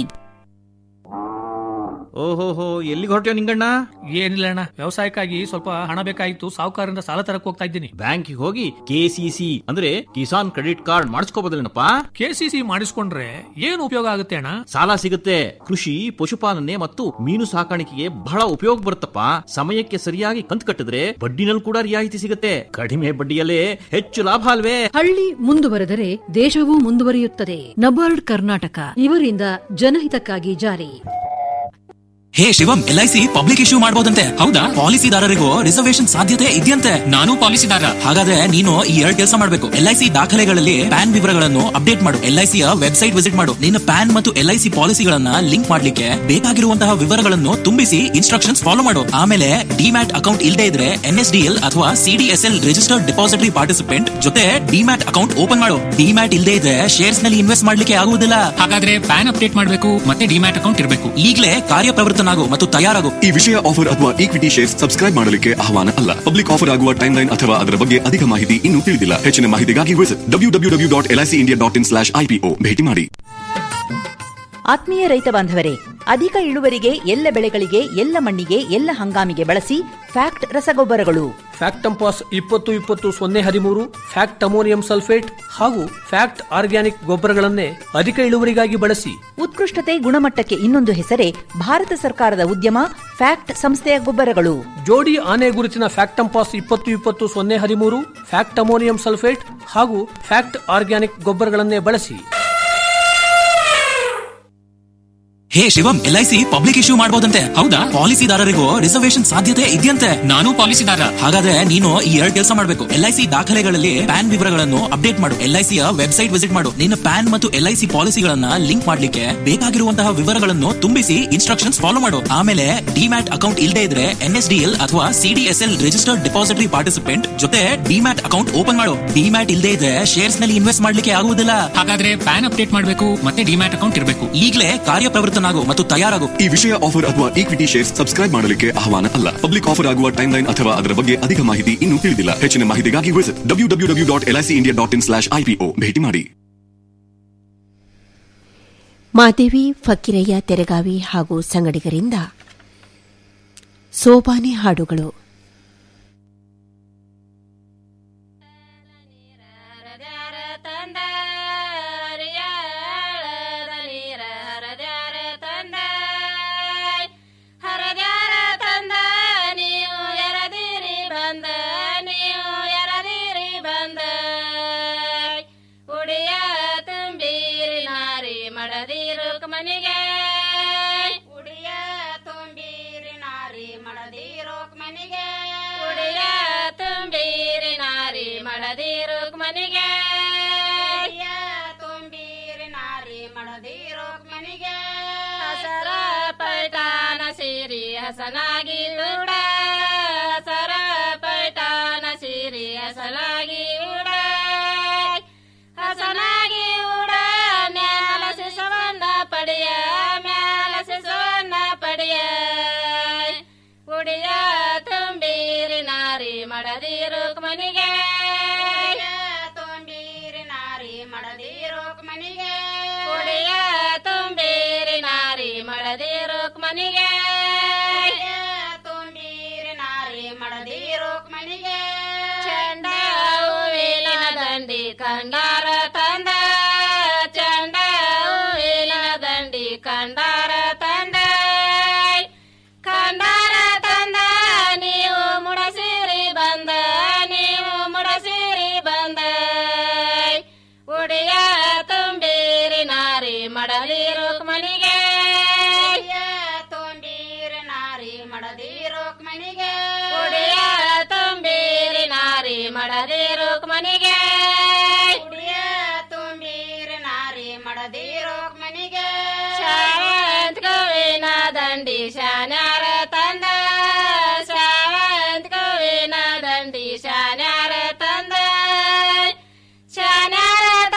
S5: ಓಹೋಹೋ ಎಲ್ಲಿಗೆ ಹೊರಟ್ಯೋ ನಿಂಗಣ್ಣ ಏನಿಲ್ಲ ಅಣ್ಣ ವ್ಯವಸಾಯಕ್ಕಾಗಿ ಸ್ವಲ್ಪ ಹಣ ಬೇಕಾಗಿತ್ತು ಸಾಹುಕಾರರಿಂದ ಸಾಲ ತರಕ್ ಹೋಗ್ತಾ ಇದ್ದೀನಿ
S21: ಬ್ಯಾಂಕಿಗೆ ಹೋಗಿ ಕೆಸಿಸಿ ಅಂದ್ರೆ ಕಿಸಾನ್ ಕ್ರೆಡಿಟ್ ಕಾರ್ಡ್ ಮಾಡಿಸ್ಕೋಬೋದಲ್ಲೇನಪ್ಪ
S5: ಕೆಸಿಸಿ ಮಾಡಿಸ್ಕೊಂಡ್ರೆ ಏನು ಉಪಯೋಗ ಆಗುತ್ತೆ ಅಣ್ಣ
S21: ಸಾಲ ಸಿಗುತ್ತೆ ಕೃಷಿ ಪಶುಪಾಲನೆ ಮತ್ತು ಮೀನು ಸಾಕಾಣಿಕೆಗೆ ಬಹಳ ಉಪಯೋಗ ಬರುತ್ತಪ್ಪ ಸಮಯಕ್ಕೆ ಸರಿಯಾಗಿ ಕಂತು ಕಟ್ಟಿದ್ರೆ ಬಡ್ಡಿನಲ್ಲಿ ಕೂಡ ರಿಯಾಯಿತಿ ಸಿಗುತ್ತೆ ಕಡಿಮೆ ಬಡ್ಡಿಯಲ್ಲೇ ಹೆಚ್ಚು ಲಾಭ ಅಲ್ವೇ
S22: ಹಳ್ಳಿ ಮುಂದುವರೆದರೆ ದೇಶವೂ ಮುಂದುವರಿಯುತ್ತದೆ ನಬಾರ್ಡ್ ಕರ್ನಾಟಕ ಇವರಿಂದ ಜನಹಿತಕ್ಕಾಗಿ ಜಾರಿ
S23: hey Shivam LIC public issue ಮಾಡಬಹುದಂತೆ ಹೌದಾ ಪಾಲಿಸಿದಾರರಿಗೂ ರಿಸರ್ವೇಶನ್ ಸಾಧ್ಯತೆ ಇದೆಯಂತೆ ನಾನು ಪಾಲಿಸಿದಾರ ಹಾಗಾದ್ರೆ ನೀನು ಈ ಎರಡ್ ಕೆಲಸ ಮಾಡಬೇಕು ಎಲ್ಐಸಿ ದಾಖಲೆಗಳಲ್ಲಿ ಪ್ಯಾನ್ ವಿವರಗಳನ್ನು ಅಪ್ಡೇಟ್ ಮಾಡು ಎಲ್ಐಸಿಯ ವೆಬ್ಸೈಟ್ ವಿಸಿಟ್ ಮಾಡು ನಿನ್ನ ಪ್ಯಾನ್ ಮತ್ತು ಎಲ್ಐಸಿ ಪಾಲಿಸಿಗಳನ್ನ ಲಿಂಕ್ ಮಾಡ್ಲಿಕ್ಕೆ ಬೇಕಾಗಿರುವಂತಹ ವಿವರಗಳನ್ನು ತುಂಬಿಸಿ ಇನ್ಸ್ಟ್ರಕ್ಷನ್ಸ್ ಫಾಲೋ ಮಾಡು ಆಮೇಲೆ ಡಿಮ್ಯಾಟ್ ಅಕೌಂಟ್ ಇಲ್ಲದೆ ಇದ್ರೆ ಎನ್ಎಸ್ಡಿಎಲ್ ಅಥವಾ ಸಿಡಿಎಸ್ಎಲ್ ರಿಜಿಸ್ಟರ್ಡ್ ಡೆಪಾಸಿಟರಿ ಪಾರ್ಟಿಸಿಪೆಂಟ್ ಜೊತೆ ಡಿಮ್ಯಾಟ್ ಅಕೌಂಟ್ ಓಪನ್ ಮಾಡು ಡಿಮ್ಯಾಟ್ ಇಲ್ಲದೆ ಇದ್ರೆ ಶೇರ್ಸ್ ನಲ್ಲಿ ಇನ್ವೆಸ್ಟ್ ಮಾಡ್ಲಿಕ್ಕೆ ಆಗುವುದಿಲ್ಲ
S24: ಹಾಗಾದ್ರೆ ಪ್ಯಾನ್ ಅಪ್ಡೇಟ್ ಮಾಡಬೇಕು ಮತ್ತೆ ಡಿಮ್ಯಾಟ್ ಅಕೌಂಟ್ ಇರಬೇಕು
S23: ಈಗಲೇ ಕಾರ್ಯಪ್ರವೃತ್ತನಾಗು ಮತ್ತು ತಯಾರಾಗು
S25: ಈ ವಿಷಯ ಆಫರ್ ಅಥವಾ ಈಕ್ವಿಟಿ ಶೇರ್ಸ್ ಸಬ್ಸ್ಕ್ರೈಬ್ ಮಾಡಲಿಕ್ಕೆ ಆಹ್ವಾನ ಅಲ್ಲ ಪಬ್ಲಿಕ್ ಆಫರ್ ಆಗುವ ಟೈಮ್ ಲೈನ್ ಅಥವಾ ಅದರ ಬಗ್ಗೆ ಅಧಿಕ ಮಾಹಿತಿ ಇನ್ನೂ ತಿಳಿದಿಲ್ಲ ಹೆಚ್ಚಿನ ಮಾಹಿತಿಗಾಗಿ visit W W W dot LIC India dot in slash IPO ಭೇಟಿ ಮಾಡಿ
S13: ಆತ್ಮೀಯ ರೈತ ಬಾಂಧವರೇ ಅಧಿಕ ಇಳುವರಿಗೆ ಎಲ್ಲ ಬೆಳೆಗಳಿಗೆ ಎಲ್ಲ ಮಣ್ಣಿಗೆ ಎಲ್ಲ ಹಂಗಾಮಿಗೆ ಬಳಸಿ ಫ್ಯಾಕ್ಟ್ ರಸಗೊಬ್ಬರಗಳು
S5: ಫ್ಯಾಕ್ಟಂಪಾಸ್ ಇಪ್ಪತ್ತು ಇಪ್ಪತ್ತು ಸೊನ್ನೆ ಹದಿಮೂರು ಫ್ಯಾಕ್ಟ್ ಅಮೋನಿಯಂ ಸಲ್ಫೇಟ್ ಹಾಗೂ ಫ್ಯಾಕ್ಟ್ ಆರ್ಗ್ಯಾನಿಕ್ ಗೊಬ್ಬರಗಳನ್ನೇ ಅಧಿಕ ಇಳುವರಿಗಾಗಿ ಬಳಸಿ
S13: ಉತ್ಕೃಷ್ಟತೆ ಗುಣಮಟ್ಟಕ್ಕೆ ಇನ್ನೊಂದು ಹೆಸರೇ ಭಾರತ ಸರ್ಕಾರದ ಉದ್ಯಮ ಫ್ಯಾಕ್ಟ್ ಸಂಸ್ಥೆಯ ಗೊಬ್ಬರಗಳು
S5: ಜೋಡಿ ಆನೆ ಗುರುತಿನ ಫ್ಯಾಕ್ಟಂಪಾಸ್ ಇಪ್ಪತ್ತು ಇಪ್ಪತ್ತು ಸೊನ್ನೆ ಹದಿಮೂರು ಫ್ಯಾಕ್ಟ್ ಅಮೋನಿಯಂ ಸಲ್ಫೇಟ್ ಹಾಗೂ ಫ್ಯಾಕ್ಟ್ ಆರ್ಗ್ಯಾನಿಕ್ ಗೊಬ್ಬರಗಳನ್ನೇ ಬಳಸಿ
S23: hey Shivam LIC public issue ಮಾಡಬಹುದಂತೆ ಹೌದಾ ಪಾಲಿಸಿದಾರರಿಗೂ ರಿಸರ್ವೇಶನ್ ಸಾಧ್ಯತೆ ಇದೆಯಂತೆ ನಾನು ಪಾಲಿಸಿದಾರ ಹಾಗಾದ್ರೆ ನೀನು ಈ ಎರಡ್ ಕೆಲಸ ಮಾಡಬೇಕು ಎಲ್ಐಸಿ ದಾಖಲೆಗಳಲ್ಲಿ ಪ್ಯಾನ್ ವಿವರಗಳನ್ನು ಅಪ್ಡೇಟ್ ಮಾಡು ಎಲ್ಐಸಿಯ ವೆಬ್ಸೈಟ್ ವಿಸಿಟ್ ಮಾಡು ನಿನ್ನ ಪ್ಯಾನ್ ಮತ್ತು ಎಲ್ಐಸಿ ಪಾಲಿಸಿಗಳನ್ನ ಲಿಂಕ್ ಮಾಡ್ಲಿಕ್ಕೆ ಬೇಕಾಗಿರುವಂತಹ ವಿವರಗಳನ್ನು ತುಂಬಿಸಿ ಇನ್ಸ್ಟ್ರಕ್ಷನ್ಸ್ ಫಾಲೋ ಮಾಡು ಆಮೇಲೆ ಡಿಮ್ಯಾಟ್ ಅಕೌಂಟ್ ಇಲ್ಲದೆ ಇದ್ರೆ ಎನ್ಎಸ್ಡಿಎಲ್ ಅಥವಾ ಸಿಡಿಎಸ್ಎಲ್ ರಿಜಿಸ್ಟರ್ಡ್ ಡೆಪಾಸಿಟರಿ ಪಾರ್ಟಿಸಿಪೆಂಟ್ ಜೊತೆ ಡಿಮ್ಯಾಟ್ ಅಕೌಂಟ್ ಓಪನ್ ಮಾಡು ಡಿಮ್ಯಾಟ್ ಇಲ್ಲದೆ ಇದ್ರೆ ಶೇರ್ಸ್ ನಲ್ಲಿ ಇನ್ವೆಸ್ಟ್ ಮಾಡ್ಲಿಕ್ಕೆ ಆಗುವುದಿಲ್ಲ
S24: ಹಾಗಾದ್ರೆ ಪ್ಯಾನ್ ಅಪ್ಡೇಟ್ ಮಾಡಬೇಕು ಮತ್ತೆ ಡಿಮ್ಯಾಟ್ ಅಕೌಂಟ್ ಇರಬೇಕು
S23: ಈಗಲೇ ಕಾರ್ಯಪ್ರವೃತ್ತನಾಗು ಮತ್ತು ತಯಾರಾಗು
S25: ಈ ವಿಷಯ ಆಫರ್ ಅಥವಾ ಈಕ್ವಿಟಿ ಶೇರ್ಸ್ ಸಬ್ಸ್ಕ್ರೈಬ್ ಮಾಡಲಿಕ್ಕೆ ಆಹ್ವಾನ ಅಲ್ಲ ಪಬ್ಲಿಕ್ ಆಫರ್ ಆಗುವ ಟೈಮ್ ಲೈನ್ ಅಥವಾ ಅದರ ಬಗ್ಗೆ ಅಧಿಕ ಮಾಹಿತಿ ಇನ್ನೂ ತಿಳಿದಿಲ್ಲ ಹೆಚ್ಚಿನ ಮಾಹಿತಿಗಾಗಿ visit W W W dot LIC India dot in slash IPO ಭೇಟಿ ಮಾಡಿ
S7: ಮಾದೇವಿ ಫಕೀರಯ್ಯ ತೆರಗಾವಿ ಹಾಗೂ ಸಂಗಡಿಗರಿಂದ ಸೋಬಾನೆ ಹಾಡುಗಳು
S26: ಹರದ್ಯಾರ ತಂದ ನೀವು ಎರದಿರಿ ಬಂದ ನೀವು ಎರದಿರಿ ಬಂದ ಉಡಿಯ ತುಂಬಿರಿ ನಾರಿ ಮಡದಿರು ಮನಿಗೆ ಉಡಿಯ ತುಂಬಿರಿ ನಾರಿ ಮಡದಿರು ಮನಿಗೆ ದೇಶ